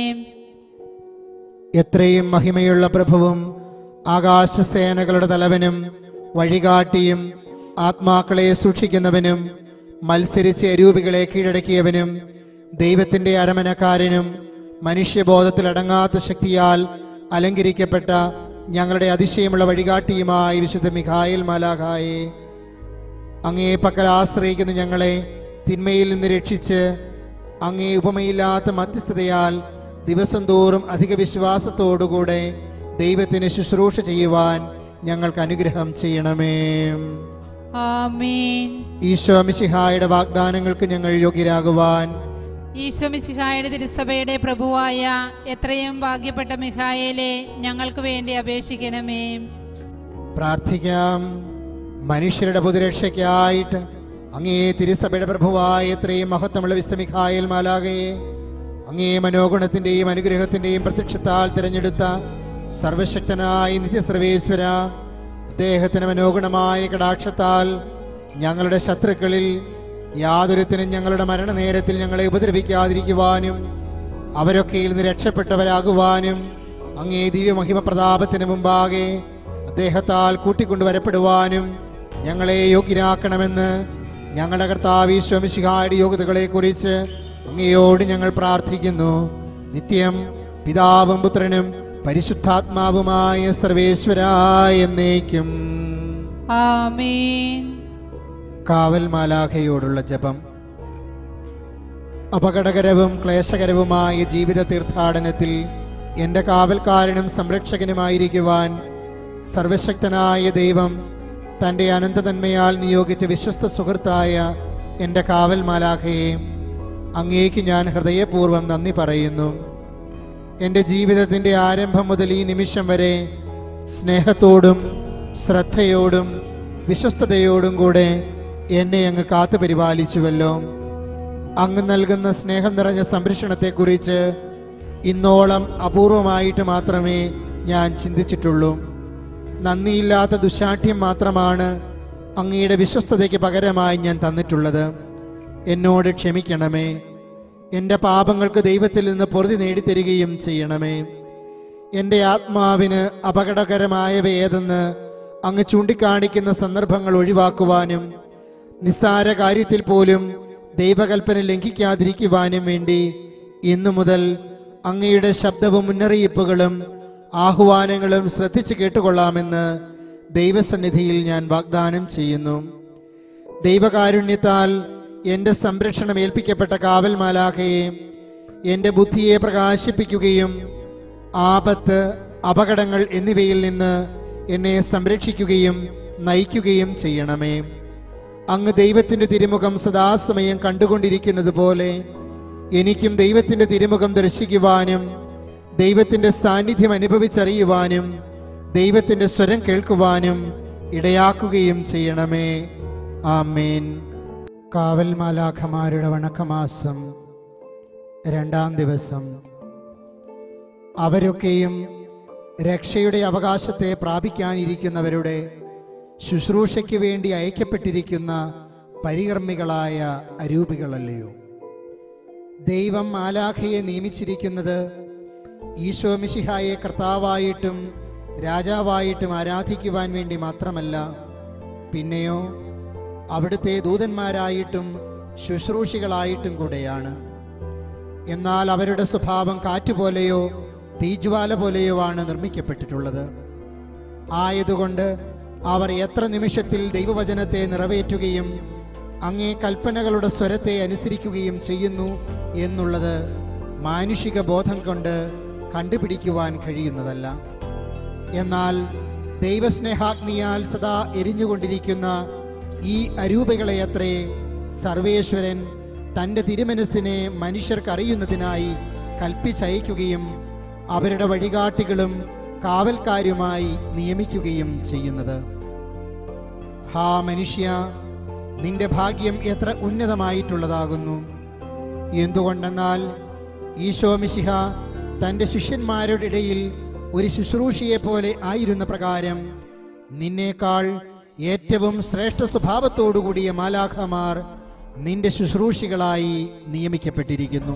എത്രയും മഹിമയുള്ള പ്രഭുവും ആകാശസേനകളുടെ തലവനും വഴികാട്ടിയും ആത്മാക്കളെ സൂക്ഷിക്കുന്നവനും മത്സരിച്ച് അരൂപികളെ കീഴടക്കിയവനും ദൈവത്തിന്റെ അരമനക്കാരനും മനുഷ്യബോധത്തിലടങ്ങാത്ത ശക്തിയാൽ അലങ്കരിക്കപ്പെട്ട ഞങ്ങളുടെ അതിശയമുള്ള വഴികാട്ടിയുമായി വിശുദ്ധ മിഖായിൽ മാലാഖായെ അങ്ങേ പക്കൽ ആശ്രയിക്കുന്ന ഞങ്ങളെ തിന്മയിൽ നിന്ന് രക്ഷിച്ച് അങ്ങേ ഉപമയില്ലാത്ത മധ്യസ്ഥതയാൽ ദിവസം തോറും അധിക വിശ്വാസത്തോടുകൂടെ ദൈവത്തിന് ശുശ്രൂഷ ചെയ്യുവാൻ ഞങ്ങൾക്ക് അനുഗ്രഹം ചെയ്യണമേ ആമീൻ ഈശോ മിശിഹായുടെ വാഗ്ദാനങ്ങൾക്ക് ഞങ്ങൾ യോഗ്യരാകുവാൻ ഈശോ മിശിഹായുടെ തിരുസഭയുടെ പ്രഭുവായ എത്രയും ഭാഗ്യപ്പെട്ട മിഖായേലെ ഞങ്ങൾക്ക് വേണ്ടി അപേക്ഷിക്കണമേ പ്രാർത്ഥിക്കാം മനുഷ്യരുടെ പൊതുരക്ഷയ്ക്കായിട്ട് അങ്ങേ തിരുസഭയുടെ പ്രഭുവായ എത്രയും മഹത്വമുള്ള വിസ്തമിഖായൽ മാലാകയെ അങ്ങേ മനോഗുണത്തിന്റെയും അനുഗ്രഹത്തിന്റെയും പ്രത്യക്ഷത്താൽ തിരഞ്ഞെടുത്ത സർവശക്തനായ നിത്യസർവേശ്വര അദ്ദേഹത്തിന് മനോഗുണമായ കടാക്ഷത്താൽ ഞങ്ങളുടെ ശത്രുക്കളിൽ യാതൊരുത്തിനും ഞങ്ങളുടെ മരണനേരത്തിൽ ഞങ്ങളെ ഉപദ്രവിക്കാതിരിക്കുവാനും അവരൊക്കെയിൽ നിന്ന് രക്ഷപ്പെട്ടവരാകുവാനും അങ്ങേ ദിവ്യമഹിമ പ്രതാപത്തിന് മുമ്പാകെ അദ്ദേഹത്താൽ കൂട്ടിക്കൊണ്ടുവരപ്പെടുവാനും ഞങ്ങളെ യോഗ്യരാക്കണമെന്ന് ഞങ്ങളുടെ കർത്താവ് ഈശ്വമിശിഹായുടെ യോഗ്യതകളെ കുറിച്ച് അങ്ങയോട് ഞങ്ങൾ പ്രാർത്ഥിക്കുന്നു നിത്യം പിതാവും പുത്രനും പരിശുദ്ധാത്മാവുമായ സർവേശ്വരായ എന്നേക്കും ആമീൻ കാവൽ മാലാഖയോടുള്ള ജപം അപകടകരവും ക്ലേശകരവുമായ ജീവിത തീർത്ഥാടനത്തിൽ എൻ്റെ കാവൽക്കാരനും സംരക്ഷകനുമായിരിക്കുവാൻ സർവശക്തനായ ദൈവം തൻ്റെ അനന്തതന്മയാൽ നിയോഗിച്ച വിശ്വസ്ത സുഹൃത്തായ എൻ്റെ കാവൽ മാലാഖയെ അങ്ങേക്ക് ഞാൻ ഹൃദയപൂർവ്വം നന്ദി പറയുന്നു എൻ്റെ ജീവിതത്തിൻ്റെ ആരംഭം മുതൽ ഈ നിമിഷം വരെ സ്നേഹത്തോടും ശ്രദ്ധയോടും വിശ്വസ്തയോടും കൂടെ എന്നെ അങ്ങ് കാത്തു പരിപാലിച്ചുവല്ലോ അങ്ങ് നൽകുന്ന സ്നേഹം നിറഞ്ഞ സംരക്ഷണത്തെക്കുറിച്ച് ഇന്നോളം അപൂർവമായിട്ട് മാത്രമേ ഞാൻ ചിന്തിച്ചിട്ടുള്ളൂ നന്ദിയില്ലാത്ത ദുശാഠ്യം മാത്രമാണ് അങ്ങയുടെ വിശ്വസ്തതയ്ക്ക് പകരമായി ഞാൻ തന്നിട്ടുള്ളത് എന്നോട് ക്ഷമിക്കണമേ എൻ്റെ പാപങ്ങൾക്ക് ദൈവത്തിൽ നിന്ന് പൊറുതി നേടിത്തരികയും ചെയ്യണമേ എൻ്റെ ആത്മാവിന് അപകടകരമായവ ഏതെന്ന് അങ്ങ് ചൂണ്ടിക്കാണിക്കുന്ന സന്ദർഭങ്ങൾ ഒഴിവാക്കുവാനും നിസ്സാര കാര്യത്തിൽ പോലും ദൈവകൽപ്പന ലംഘിക്കാതിരിക്കുവാനും വേണ്ടി ഇന്നു മുതൽ അങ്ങയുടെ ശബ്ദവും മുന്നറിയിപ്പുകളും ആഹ്വാനങ്ങളും ശ്രദ്ധിച്ചു കേട്ടുകൊള്ളാമെന്ന് ദൈവസന്നിധിയിൽ ഞാൻ വാഗ്ദാനം ചെയ്യുന്നു ദൈവകാരുണ്യത്താൽ എൻ്റെ സംരക്ഷണം ഏൽപ്പിക്കപ്പെട്ട കാവൽ മാലാഖയെ എൻ്റെ ബുദ്ധിയെ പ്രകാശിപ്പിക്കുകയും ആപത്ത് അപകടങ്ങൾ എന്നിവയിൽ നിന്ന് എന്നെ സംരക്ഷിക്കുകയും നയിക്കുകയും ചെയ്യണമേ അങ്ങ് ദൈവത്തിൻ്റെ തിരുമുഖം സദാസമയം കണ്ടുകൊണ്ടിരിക്കുന്നത് പോലെ എനിക്കും ദൈവത്തിൻ്റെ തിരുമുഖം ദർശിക്കുവാനും ദൈവത്തിൻ്റെ സാന്നിധ്യം അനുഭവിച്ചറിയുവാനും ദൈവത്തിൻ്റെ സ്വരം കേൾക്കുവാനും ഇടയാക്കുകയും ചെയ്യണമേ ആമേൻ കാവൽ മാലാഖമാരുടെ വണക്കമാസം രണ്ടാം ദിവസം അവരൊക്കെയും രക്ഷയുടെ അവകാശത്തെ പ്രാപിക്കാനിരിക്കുന്നവരുടെ ശുശ്രൂഷയ്ക്ക് വേണ്ടി അയക്കപ്പെട്ടിരിക്കുന്ന പരികർമ്മികളായ അരൂപികളല്ലയോ ദൈവം മാലാഖയെ നിയമിച്ചിരിക്കുന്നത് ഈശോ മിശിഹായെ കർത്താവായിട്ടും രാജാവായിട്ടും ആരാധിക്കുവാൻ വേണ്ടി മാത്രമല്ല പിന്നെയോ അവിടുത്തെ ദൂതന്മാരായിട്ടും ശുശ്രൂഷികളായിട്ടും കൂടെയാണ് എന്നാൽ അവരുടെ സ്വഭാവം കാറ്റുപോലെയോ തീജ്വാല പോലെയോ ആണ് നിർമ്മിക്കപ്പെട്ടിട്ടുള്ളത് ആയതുകൊണ്ട് അവർ എത്ര നിമിഷത്തിൽ ദൈവവചനത്തെ നിറവേറ്റുകയും അങ്ങേ കൽപ്പനകളുടെ സ്വരത്തെ അനുസരിക്കുകയും ചെയ്യുന്നു എന്നുള്ളത് മാനുഷിക ബോധം കൊണ്ട് കണ്ടുപിടിക്കുവാൻ കഴിയുന്നതല്ല എന്നാൽ ദൈവസ്നേഹാഗ്നിയാൽ സദാ എരിഞ്ഞുകൊണ്ടിരിക്കുന്ന ഈ അരൂപകളെ അത്രേ സർവേശ്വരൻ തൻ്റെ തിരുമനസ്സിനെ മനുഷ്യർക്കറിയുന്നതിനായി കൽപ്പിച്ചയക്കുകയും അവരുടെ വഴികാട്ടികളും കാവൽക്കാരുമായി നിയമിക്കുകയും ചെയ്യുന്നത് ഹാ മനുഷ്യ നിന്റെ ഭാഗ്യം എത്ര ഉന്നതമായിട്ടുള്ളതാകുന്നു എന്തുകൊണ്ടെന്നാൽ ഈശോ മിശിഹ തൻ്റെ ശിഷ്യന്മാരുടെ ഇടയിൽ ഒരു ശുശ്രൂഷയെ പോലെ ആയിരുന്ന പ്രകാരം നിന്നേക്കാൾ ഏറ്റവും ശ്രേഷ്ഠ സ്വഭാവത്തോടുകൂടിയ മാലാഖമാർ നിന്റെ ശുശ്രൂഷികളായി നിയമിക്കപ്പെട്ടിരിക്കുന്നു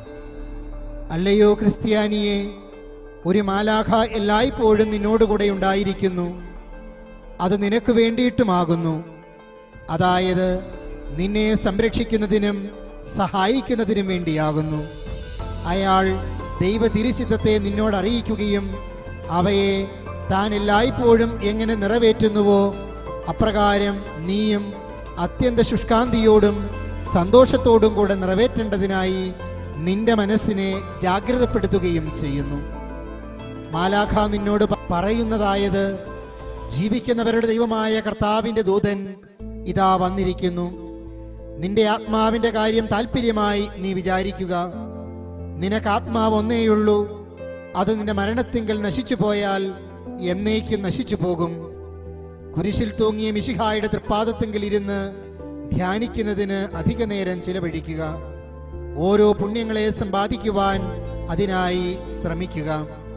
അല്ലയോ ക്രിസ്ത്യാനിയെ ഒരു മാലാഖ എല്ലായ്പ്പോഴും നിന്നോടുകൂടെ ഉണ്ടായിരിക്കുന്നു അത് നിനക്ക് വേണ്ടിയിട്ടുമാകുന്നു അതായത് നിന്നെ സംരക്ഷിക്കുന്നതിനും സഹായിക്കുന്നതിനും വേണ്ടിയാകുന്നു അയാൾ ദൈവ തിരുച്ചിത്തത്തെ നിന്നോട് അറിയിക്കുകയും അവയെ താൻ എല്ലായ്പ്പോഴും എങ്ങനെ നിറവേറ്റുന്നുവോ അപ്രകാരം നീയും അത്യന്ത ശുഷ്കാന്തിയോടും സന്തോഷത്തോടും കൂടെ നിറവേറ്റേണ്ടതിനായി നിന്റെ മനസ്സിനെ ജാഗ്രതപ്പെടുത്തുകയും ചെയ്യുന്നു മാലാഖ നിന്നോട് പ- പറയുന്നതായത് ജീവിക്കുന്നവരുടെ ദൈവമായ കർത്താവിന്റെ ദൂതൻ ഇതാ വന്നിരിക്കുന്നു നിന്റെ ആത്മാവിന്റെ കാര്യം താല്പര്യമായി നീ വിചാരിക്കുക നിനക്ക് ആത്മാവ് ഒന്നേയുള്ളൂ അത് നിന്റെ മരണത്തിങ്കൽ നശിച്ചു പോയാൽ എന്നേക്കും നശിച്ചു പോകും കുരിശിൽ തൂങ്ങിയ മിശിഹായുടെ തൃപ്പാദത്തിങ്കിൽ ഇരുന്ന് ധ്യാനിക്കുന്നതിന് അധിക നേരം ചിലവഴിക്കുക ഓരോ പുണ്യങ്ങളെ സമ്പാദിക്കുവാൻ അതിനായി ശ്രമിക്കുക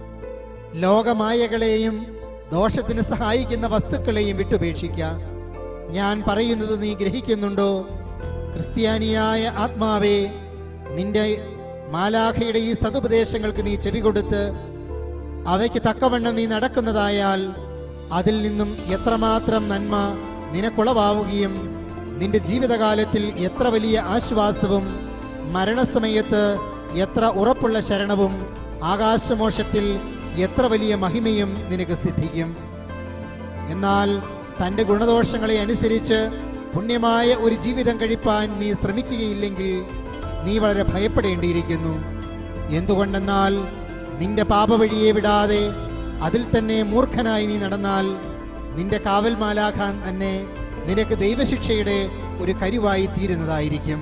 ലോകമായകളെയും ദോഷത്തിന് സഹായിക്കുന്ന വസ്തുക്കളെയും വിട്ടുപേക്ഷിക്കുക ഞാൻ പറയുന്നത് നീ ഗ്രഹിക്കുന്നുണ്ടോ ക്രിസ്ത്യാനിയായ ആത്മാവേ നിന്റെ മാലാഖയുടെ ഈ സതുപദേശങ്ങൾക്ക് നീ ചെവി കൊടുത്ത് അവയ്ക്ക് തക്കവണ്ണം നീ നടക്കുന്നതായാൽ അതിൽ നിന്നും എത്രമാത്രം നന്മ നിനക്കുളവാവുകയും നിന്റെ ജീവിതകാലത്തിൽ എത്ര വലിയ ആശ്വാസവും മരണസമയത്ത് എത്ര ഉറപ്പുള്ള ശരണവും ആകാശമോഷത്തിൽ എത്ര വലിയ മഹിമയും നിനക്ക് സിദ്ധിക്കും എന്നാൽ തൻ്റെ ഗുണദോഷങ്ങളെ അനുസരിച്ച് പുണ്യമായ ഒരു ജീവിതം കഴിപ്പാൻ നീ ശ്രമിക്കുകയില്ലെങ്കിൽ നീ വളരെ ഭയപ്പെടേണ്ടിയിരിക്കുന്നു എന്തുകൊണ്ടെന്നാൽ നിന്റെ പാപവഴിയെ വിടാതെ അതിൽ തന്നെ മൂർഖനായി നീ നടന്നാൽ നിന്റെ കാവൽ മാലാഖാൻ തന്നെ നിനക്ക് ദൈവശിക്ഷയുടെ ഒരു കരുവായി തീരുന്നതായിരിക്കും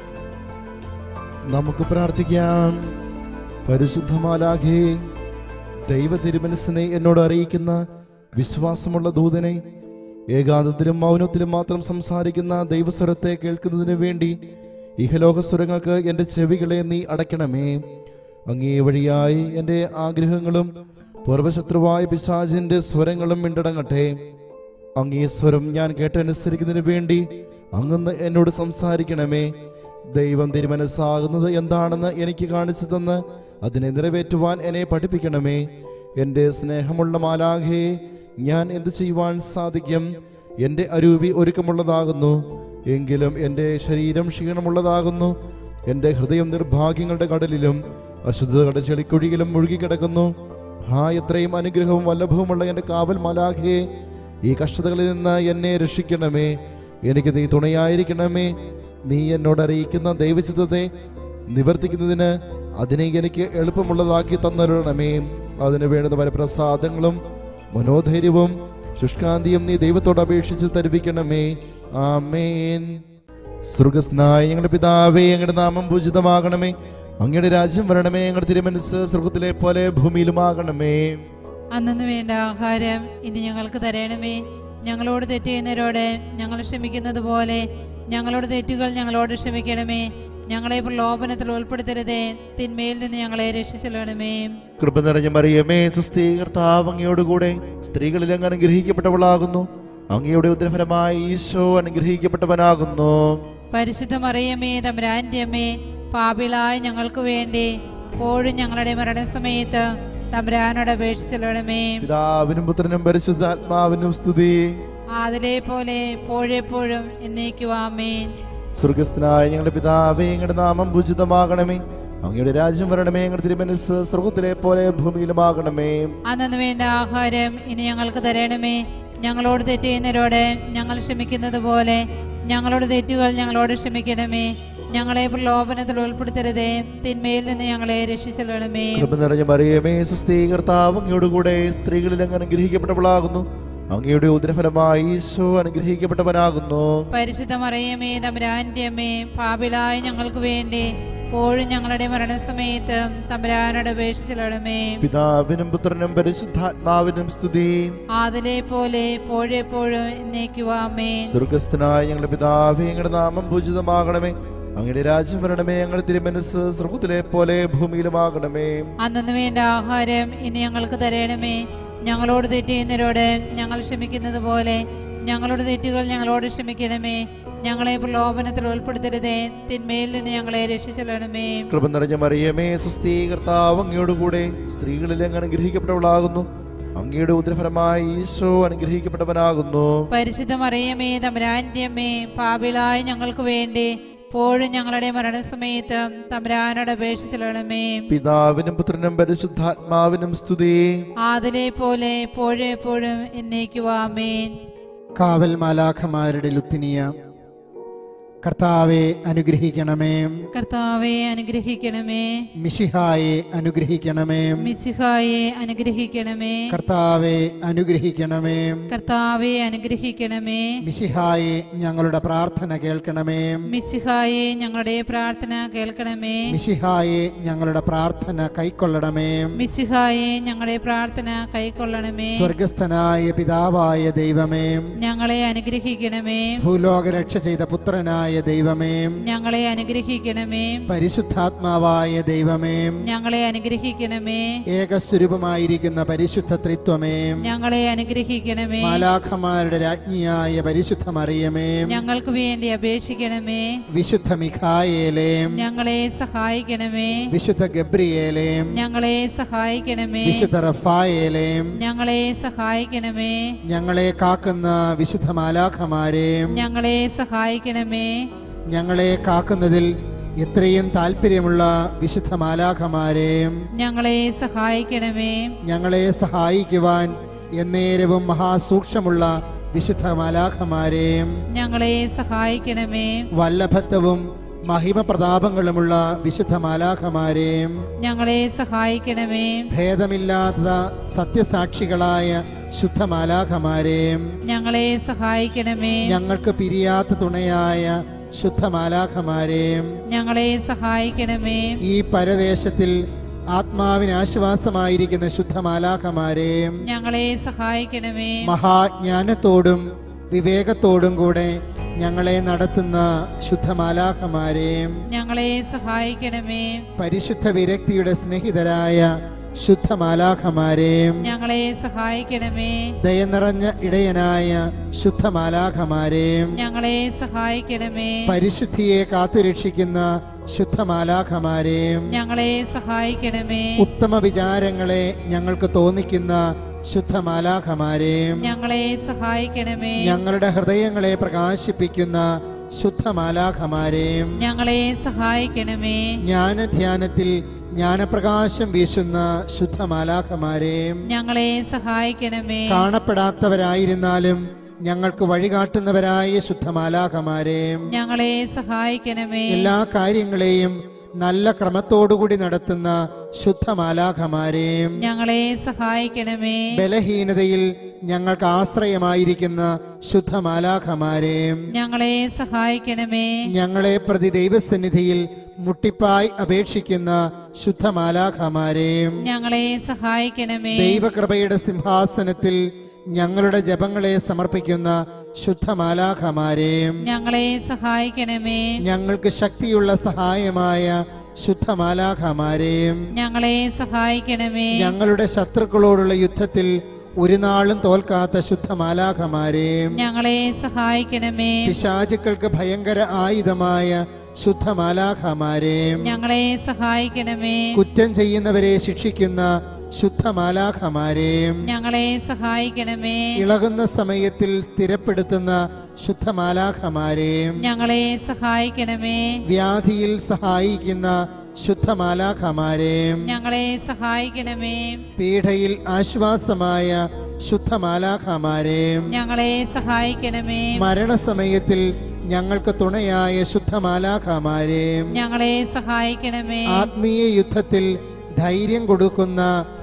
നമുക്ക് പ്രാർത്ഥിക്കാം പരിശുദ്ധമാലാഖേ ദൈവ തിരുമനസ്സിനെ എന്നോട് അറിയിക്കുന്ന വിശ്വാസമുള്ള ദൂതനെ ഏകാന്തത്തിലും മൗനത്തിലും മാത്രം സംസാരിക്കുന്ന ദൈവസ്വരത്തെ കേൾക്കുന്നതിന് വേണ്ടി ഇഹലോക സ്വരങ്ങൾക്ക് എൻ്റെ ചെവികളെ നീ അടയ്ക്കണമേ അങ്ങേ വഴിയായി എൻ്റെ ആഗ്രഹങ്ങളും പൂർവശത്രുവായ പിശാചിന്റെ സ്വരങ്ങളും മിണ്ടടങ്ങട്ടെ അങ്ങേ സ്വരം ഞാൻ കേട്ടനുസരിക്കുന്നതിന് വേണ്ടി അങ്ങന്ന് എന്നോട് സംസാരിക്കണമേ ദൈവം തിരുമനസ്സാകുന്നത് എന്താണെന്ന് എനിക്ക് കാണിച്ചു തന്ന് അതിനെ നിറവേറ്റുവാൻ എന്നെ പഠിപ്പിക്കണമേ എൻ്റെ സ്നേഹമുള്ള മാലാഖയെ ഞാൻ എന്തു ചെയ്യുവാൻ സാധിക്കും എൻ്റെ അരൂപി ഒരുക്കമുള്ളതാകുന്നു എങ്കിലും എൻ്റെ ശരീരം ക്ഷീണമുള്ളതാകുന്നു എൻ്റെ ഹൃദയം നിർഭാഗ്യങ്ങളുടെ കടലിലും അശുദ്ധതയുടെ ചെളിക്കുഴിയിലും മുഴുകിക്കിടക്കുന്നു ഹാ എത്രയും അനുഗ്രഹവും വല്ലഭവുമുള്ള എൻ്റെ കാവൽ മാലാഖയെ ഈ കഷ്ടതകളിൽ നിന്ന് എന്നെ രക്ഷിക്കണമേ എനിക്ക് നീ തുണയായിരിക്കണമേ നീ എന്നോട് അറിയിക്കുന്ന ദൈവചിത്തത്തെ നിവർത്തിക്കുന്നതിന് അതിനെ എനിക്ക് എളുപ്പമുള്ളതാക്കി തന്നരുളണമേ അതിനു വേണ്ടുന്ന വരപ്രസാദങ്ങളും മനോധൈര്യവും ശുഷ്കാന്തിയും നീ ദൈവത്തോട് അപേക്ഷിച്ച് തരുവിക്കണമേ ആമേൻ സ്വർഗസ്നായ ഞങ്ങളുടെ പിതാവേ ഞങ്ങളുടെ നാമം പൂജിതമാകണമേ അങ്ങയുടെ രാജ്യം വരണമേ ഞങ്ങളുടെ തിരുമനസ് സ്വർഗത്തിലെ പോലെ ഭൂമിയിലുമാകണമേ അന്നു വേണ്ട ആഹാരം ഇനി ഞങ്ങൾക്ക് തരണമേ ഞങ്ങളോട് തെറ്റ് ചെയ്യുന്നവരോട് ഞങ്ങൾ ക്ഷമിക്കുന്നത് പോലെ ഞങ്ങളുടെ തെറ്റുകൾ ഞങ്ങളോട് ക്ഷമിക്കണമേ ഞങ്ങളെ പ്രലോഭനത്തിൽ ഉൾപ്പെടുത്തരുതേ തിന്മയിൽ നിന്ന് ഞങ്ങളെ രക്ഷിച്ചെല്ലണമേ കൃപ നിറഞ്ഞ മറിയമേ സുസ്ഥീ കർത്താവ് അങ്ങയോടുകൂടെ സ്ത്രീകളിൽ അങ്ങ് അനുഗ്രഹിക്കപ്പെട്ടവളാകുന്നു അങ്ങയുടെ ഉദരഫലമായി ഈശോ അനുഗ്രഹിക്കപ്പെട്ടവനാകുന്നു പരിശുദ്ധ മറിയമേ തമ്പുരാന്റെ അമ്മേ പാപിളായ ഞങ്ങൾക്ക് വേണ്ടി എപ്പോഴും ഞങ്ങളുടെ മരണസമയത്ത് തമ്പുരാനോട് അപേക്ഷിച്ചെല്ലണമേ പിതാവിനും പുത്രനും പരിശുദ്ധാത്മാവിനും സ്തുതി അതിലെ പോലെ എപ്പോഴെപ്പോഴും എന്നേക്കുവാമേൻ സ്വർഗസ്ഥനായ ഞങ്ങളുടെ പിതാവേ ഞങ്ങളുടെ നാമം പൂജിതമാകണമേ അങ്ങയുടെ രാജ്യം വരണമേ ഞങ്ങളുടെ തിരുമനസ് സ്വർഗത്തിലെ പോലെ ഭൂമിയിലുമാകണമേ അന്നു വേണ്ട ആഹാരം ഇനി ഞങ്ങൾക്ക് തരണമേ ഞങ്ങളോട് തെറ്റ് ചെയ്യുന്നവരോട് ഞങ്ങൾ ക്ഷമിക്കുന്നത് പോലെ ഞങ്ങളുടെ തെറ്റുകൾ ഞങ്ങളോട് ക്ഷമിക്കണമേ ഞങ്ങളെ പ്രലോഭനത്തിൽ ഉൾപ്പെടുത്തരുതേ തിന്മയിൽ നിന്ന് ഞങ്ങളെ രക്ഷിച്ചെല്ലണമേ കൃപ നിറഞ്ഞ മറിയമേ സുസ്ഥീ കർത്താവ് അങ്ങയോടുകൂടെ സ്ത്രീകളിൽ അങ്ങ് അനുഗ്രഹിക്കപ്പെട്ടവളാകുന്നു അങ്ങയുടെ ഉദരഫലമായി ഈശോ അനുഗ്രഹിക്കപ്പെട്ടവനാകുന്നു പരിശുദ്ധ മറിയമേ തമ്പുരാന്റെ അമ്മേ പാപിളായ ഞങ്ങൾക്ക് വേണ്ടി എപ്പോഴും ഞങ്ങളുടെ മരണസമയത്ത് തമ്പുരാനോട് അപേക്ഷിച്ചെല്ലണമേ പിതാവിനും പുത്രനും പരിശുദ്ധാത്മാവിനും സ്തുതി അതിലെ പോലെ എപ്പോഴെപ്പോഴും എന്നേക്കുവാമേൻ സ്വർഗസ്ഥനായ ഞങ്ങളുടെ പിതാവേ ഞങ്ങളുടെ നാമം പൂജിതമാകണമേ അങ്ങയുടെ രാജ്യം വരണമേ ഞങ്ങളുടെ തിരുമനസ് സ്വർഗത്തിലെ പോലെ ഭൂമിയിലുമാകണമേ അന്നു വേണ്ട ആഹാരം ഇനി ഞങ്ങൾക്ക് തരണമേ ഞങ്ങളോട് തെറ്റ് ചെയ്യുന്നവരോട് ഞങ്ങൾ ക്ഷമിക്കുന്നത് പോലെ ഞങ്ങളുടെ തെറ്റുകൾ ഞങ്ങളോട് ക്ഷമിക്കണമേ ഞങ്ങളെ പ്രലോഭനത്തിൽ ഉൾപ്പെടുത്തരുതേ തിന്മയിൽ നിന്ന് ഞങ്ങളെ രക്ഷിച്ചെല്ലണമേ കൃപ നിറഞ്ഞ മറിയമേ സുസ്ഥീ കർത്താവ് അങ്ങയോടുകൂടെ സ്ത്രീകളിൽ അങ്ങ് അനുഗ്രഹിക്കപ്പെട്ടവളാകുന്നു അങ്ങയുടെ ഉദരഫലമായി ഈശോ അനുഗ്രഹിക്കപ്പെട്ടവനാകുന്നു പരിശുദ്ധ മറിയമേ തമ്പുരാന്റെ അമ്മേ പാപിളായ ഞങ്ങൾക്ക് വേണ്ടി എപ്പോഴും ഞങ്ങളുടെ മരണസമയത്ത് തമ്പുരാനോട് അപേക്ഷിച്ചെല്ലണമേ പിതാവിനും പുത്രനും പരിശുദ്ധാത്മാവിനും സ്തുതി അതിലെ പോലെ എപ്പോഴെപ്പോഴും എന്നേക്കുവാമേൻ കാവൽ മാലാഖമാരുടെ ലുത്തിനിയ കർത്താവെ അനുഗ്രഹിക്കണമേ കർത്താവെ അനുഗ്രഹിക്കണമേ മിഷിഹായെ അനുഗ്രഹിക്കണമേ മിശിഹായെ അനുഗ്രഹിക്കണമേ കർത്താവെ അനുഗ്രഹിക്കണമേ കർത്താവെ അനുഗ്രഹിക്കണമേ മിഷിഹായെ ഞങ്ങളുടെ പ്രാർത്ഥന കേൾക്കണമേ മിശിഹായെ ഞങ്ങളുടെ പ്രാർത്ഥന കേൾക്കണമേ മിഷിഹായെ ഞങ്ങളുടെ പ്രാർത്ഥന കൈക്കൊള്ളണമേ മിശിഹായെ ഞങ്ങളുടെ പ്രാർത്ഥന കൈക്കൊള്ളണമേ സ്വർഗസ്ഥനായ പിതാവായ ദൈവമേ ഞങ്ങളെ അനുഗ്രഹിക്കണമേ ഭൂലോക രക്ഷ ചെയ്ത പുത്രനായ ദൈവമേ ഞങ്ങളെ അനുഗ്രഹിക്കണമേ പരിശുദ്ധാത്മാവായ ദൈവമേ ഞങ്ങളെ അനുഗ്രഹിക്കണമേ ഏകസ്വരൂപമായിരിക്കുന്ന പരിശുദ്ധ ത്രിത്വമേ ഞങ്ങളെ അനുഗ്രഹിക്കണമേ മാലാഖമാരുടെ രാജ്ഞിയായ പരിശുദ്ധ മറിയമേ ഞങ്ങൾക്ക് വേണ്ടി അപേക്ഷിക്കണമേ വിശുദ്ധ മിഖായേലേ ഞങ്ങളെ സഹായിക്കണമേ വിശുദ്ധ ഗബ്രിയേലേ ഞങ്ങളെ സഹായിക്കണമേ വിശുദ്ധ റഫായേലേ ഞങ്ങളെ സഹായിക്കണമേ ഞങ്ങളെ കാക്കുന്ന വിശുദ്ധ മാലാഖമാരെ ഞങ്ങളെ സഹായിക്കണമേ ഞങ്ങളെ കാക്കുന്നതിൽ എത്രയും താല്പര്യമുള്ള വിശുദ്ധ മാലാഖമാരെ ഞങ്ങളെ സഹായിക്കണമേ ഞങ്ങളെ സഹായിക്കുവാൻ എന്നേരവും മഹാസൂക്ഷ്മമുള്ള വിശുദ്ധ മാലാഖമാരെ ഞങ്ങളെ സഹായിക്കണമേ വല്ലഭത്വവും മഹിമ പ്രതാപങ്ങളുമുള്ള വിശുദ്ധ മാലാഖമാരെ ഞങ്ങളെ സഹായിക്കണമേ ഭേദമില്ലാത്ത സത്യസാക്ഷികളായ ശുദ്ധ മാലാഖമാരെ ഞങ്ങളെ സഹായിക്കണമേ ഞങ്ങൾക്ക് പിരിയാത്ത തുണയായ ശുദ്ധ മാലാഖമാരെ ഞങ്ങളെ സഹായിക്കണമേ ഈ പരദേശത്തിൽ ആത്മാവിന് ആശ്വാസമായിരിക്കുന്ന ശുദ്ധ മാലാഖമാരെ ഞങ്ങളെ സഹായിക്കണമേ മഹാജ്ഞാനത്തോടും വിവേകത്തോടും കൂടെ ഞങ്ങളെ നടത്തുന്ന ശുദ്ധ മാലാഖമാരെ ഞങ്ങളെ സഹായിക്കണമേ പരിശുദ്ധ വിരക്തിയുടെ സ്നേഹിതരായ ശുദ്ധ മാലാഖമാരെ ഞങ്ങളെ സഹായിക്കണമേ ദയ നിറഞ്ഞ ഇടയനായ ശുദ്ധ മാലാഖമാരെ ഞങ്ങളെ സഹായിക്കണമേ പരിശുദ്ധിയെ കാത്തുരക്ഷിക്കുന്ന ശുദ്ധ മാലാഖമാരെ ഞങ്ങളെ സഹായിക്കണമേ ഉത്തമ വിചാരങ്ങളെ ഞങ്ങൾക്ക് തോന്നിക്കുന്ന ശുദ്ധ മാലാഖമാരെ ഞങ്ങളെ സഹായിക്കണമേ ഞങ്ങളുടെ ഹൃദയങ്ങളെ പ്രകാശിപ്പിക്കുന്ന ശുദ്ധ മാലാഖമാരെ ഞങ്ങളെ സഹായിക്കണമേ ജ്ഞാനധ്യാനത്തിൽ ജ്ഞാനപ്രകാശം വീശുന്ന ശുദ്ധ മാലാഖമാരെ ഞങ്ങളെ സഹായിക്കണമേ കാണപ്പെടാത്തവരായിരുന്നാലും ഞങ്ങൾക്ക് വഴികാട്ടുന്നവരായ ശുദ്ധ മാലാഖമാരെ ഞങ്ങളെ സഹായിക്കണമേ എല്ലാ കാര്യങ്ങളെയും നല്ല ക്രമത്തോടുകൂടി നടത്തുന്ന ശുദ്ധ മാലാഖമാരെ ഞങ്ങളെ സഹായിക്കണമേ ബലഹീനതയിൽ ഞങ്ങൾക്ക് ആശ്രയമായിരിക്കുന്ന ശുദ്ധ മാലാഖമാരെ ഞങ്ങളെ സഹായിക്കണമേ ഞങ്ങളെ പ്രതി ദൈവസന്നിധിയിൽ മുട്ടിപ്പായി അപേക്ഷിക്കുന്ന ശുദ്ധ മാലാഖമാരെ ഞങ്ങളെ സഹായിക്കണമേ ദൈവകൃപയുടെ സിംഹാസനത്തിൽ ഞങ്ങളുടെ ജപങ്ങളെ സമർപ്പിക്കുന്ന ശുദ്ധമാലാഖമാരെയും ഞങ്ങളെ സഹായിക്കണമേ ഞങ്ങൾക്ക് ശക്തിയുള്ള സഹായമായ ശുദ്ധമാലാഖമാരെയും ഞങ്ങളെ സഹായിക്കണമേ ഞങ്ങളുടെ ശത്രുക്കളോടുള്ള യുദ്ധത്തിൽ ഒരു നാളും തോൽക്കാത്ത ശുദ്ധമാലാഖമാരെയും ഞങ്ങളെ സഹായിക്കണമേ പിശാചുക്കൾക്ക് ഭയങ്കര ആയുധമായ ശുദ്ധമാലാഖമാരെയും ഞങ്ങളെ സഹായിക്കണമേ കുറ്റം ചെയ്യുന്നവരെ ശിക്ഷിക്കുന്ന ശുദ്ധമാലാഖമാരെയും ഞങ്ങളെ സഹായിക്കണമേ ഇളകുന്ന സമയത്തിൽ സ്ഥിരപ്പെടുത്തുന്ന ശുദ്ധമാലാഖമാരെയും ഞങ്ങളെ സഹായിക്കണമേ വ്യാധിയിൽ സഹായിക്കുന്ന ശുദ്ധമാലാഖമാരെയും ഞങ്ങളെ സഹായിക്കണമേ പീഡയിൽ ആശ്വാസമായ ശുദ്ധമാലാഖമാരെയും ഞങ്ങളെ സഹായിക്കണമേ മരണസമയത്തിൽ ഞങ്ങൾക്ക് തുണയായ ശുദ്ധമാലാഖമാരെയും ഞങ്ങളെ സഹായിക്കണമേ ആത്മീയ യുദ്ധത്തിൽ ധൈര്യം കൊടുക്കുന്ന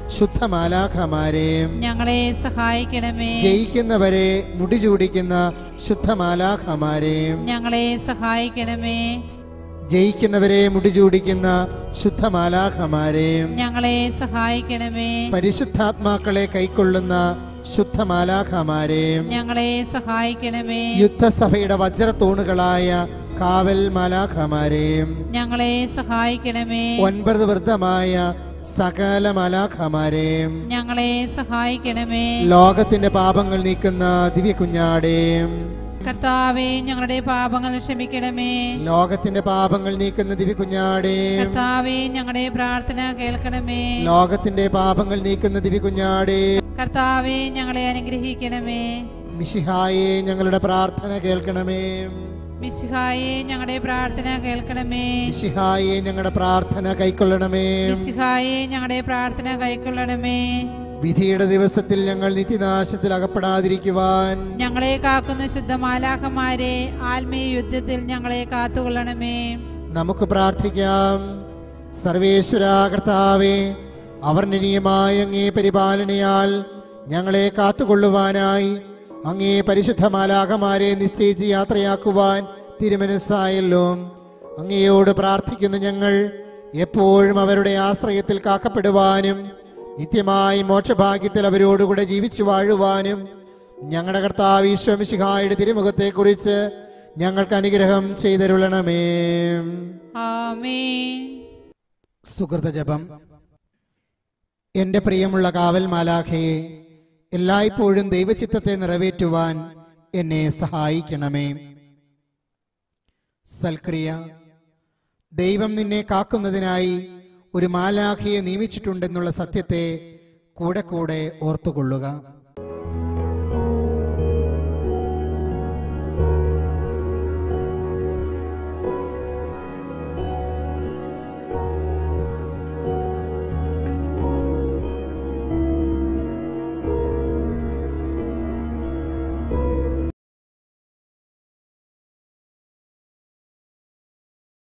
ശുദ്ധമാലാഖമാരെയും ഞങ്ങളെ സഹായിക്കണമേ ജയിക്കുന്നവരെ മുടിചൂടിക്കുന്ന ശുദ്ധമാലാഖമാരെയും ഞങ്ങളെ സഹായിക്കണമേ ജയിക്കുന്നവരെ മുടിചൂടിക്കുന്ന ശുദ്ധമാലാഖമാരെയും ഞങ്ങളെ സഹായിക്കണമേ പരിശുദ്ധാത്മാക്കളെ കൈക്കൊള്ളുന്ന ശുദ്ധമാലാഖമാരെയും ഞങ്ങളെ സഹായിക്കണമേ യുദ്ധസഭയുടെ വജ്രത്തൂണുകളായ കാവൽ മാലാഖമാരെയും ഞങ്ങളെ സഹായിക്കണമേ ഒൻപത് വൃദ്ധമായ സകല മാലാഖമാരെയും ഞങ്ങളെ സഹായിക്കണമേ ലോകത്തിന്റെ പാപങ്ങൾ നീക്കുന്ന ദിവ്യ കുഞ്ഞാടേയും കർത്താവെ ഞങ്ങളുടെ പാപങ്ങൾ ക്ഷമിക്കണമേ ലോകത്തിന്റെ പാപങ്ങൾ നീക്കുന്ന ദിവ്യ കുഞ്ഞാടേയും കർത്താവെ ഞങ്ങളുടെ പ്രാർത്ഥന കേൾക്കണമേ ലോകത്തിന്റെ പാപങ്ങൾ നീക്കുന്ന ദിവ്യ കുഞ്ഞാടേ കർത്താവെ ഞങ്ങളെ അനുഗ്രഹിക്കണമേ മിഷിഹായെ ഞങ്ങളുടെ പ്രാർത്ഥന കേൾക്കണമേ മിശിഹായെ ഞങ്ങളുടെ പ്രാർത്ഥന കേൾക്കണമേ മിഷിഹായെ ഞങ്ങളുടെ പ്രാർത്ഥന കൈക്കൊള്ളണമേ മിശിഹായെ ഞങ്ങളുടെ പ്രാർത്ഥന കൈക്കൊള്ളണമേ വിധിയുടെ ദിവസത്തിൽ ഞങ്ങൾ നിത്യനാശത്തിൽ അകപ്പെടാതിരിക്കുവാൻ ഞങ്ങളെ കാക്കുന്ന ശുദ്ധമാലാഖമാരെ ആത്മീയ യുദ്ധത്തിൽ ഞങ്ങളെ കാത്തുകൊള്ളണമേ നമുക്ക് പ്രാർത്ഥിക്കാം സർവേശ്വര കർത്താവേ അവർണ്ണനീയമായ അങ്ങേ പരിപാലനയാൽ ഞങ്ങളെ കാത്തുകൊള്ളുവാനായി അങ്ങേ പരിശുദ്ധ മാലാകമാരെ നിശ്ചയിച്ച് യാത്രയാക്കുവാൻ തിരുമനസ്സായല്ലോ അങ്ങയോട് പ്രാർത്ഥിക്കുന്ന ഞങ്ങൾ എപ്പോഴും അവരുടെ ആശ്രയത്തിൽ കാക്കപ്പെടുവാനും നിത്യമായി മോക്ഷഭാഗ്യത്തിൽ അവരോടുകൂടെ ജീവിച്ചു വാഴുവാനും ഞങ്ങളുടെ കർത്താവ് ഈശ്വമിശിഹായുടെ തിരുമുഖത്തെക്കുറിച്ച് ഞങ്ങൾക്ക് അനുഗ്രഹം ചെയ്തരുളണമേ ആമേൻ സുഹൃത ജപം എൻ്റെ പ്രിയമുള്ള കാവൽ മാലാഖയെ എല്ലായ്പ്പോഴും ദൈവചിത്തത്തെ നിറവേറ്റുവാൻ എന്നെ സഹായിക്കണമേ സൽക്രിയ ദൈവം നിന്നെ കാക്കുന്നതിനായി ഒരു മാലാഖയെ നിയമിച്ചിട്ടുണ്ടെന്നുള്ള സത്യത്തെ കൂടെ കൂടെ ഓർത്തുകൊള്ളുക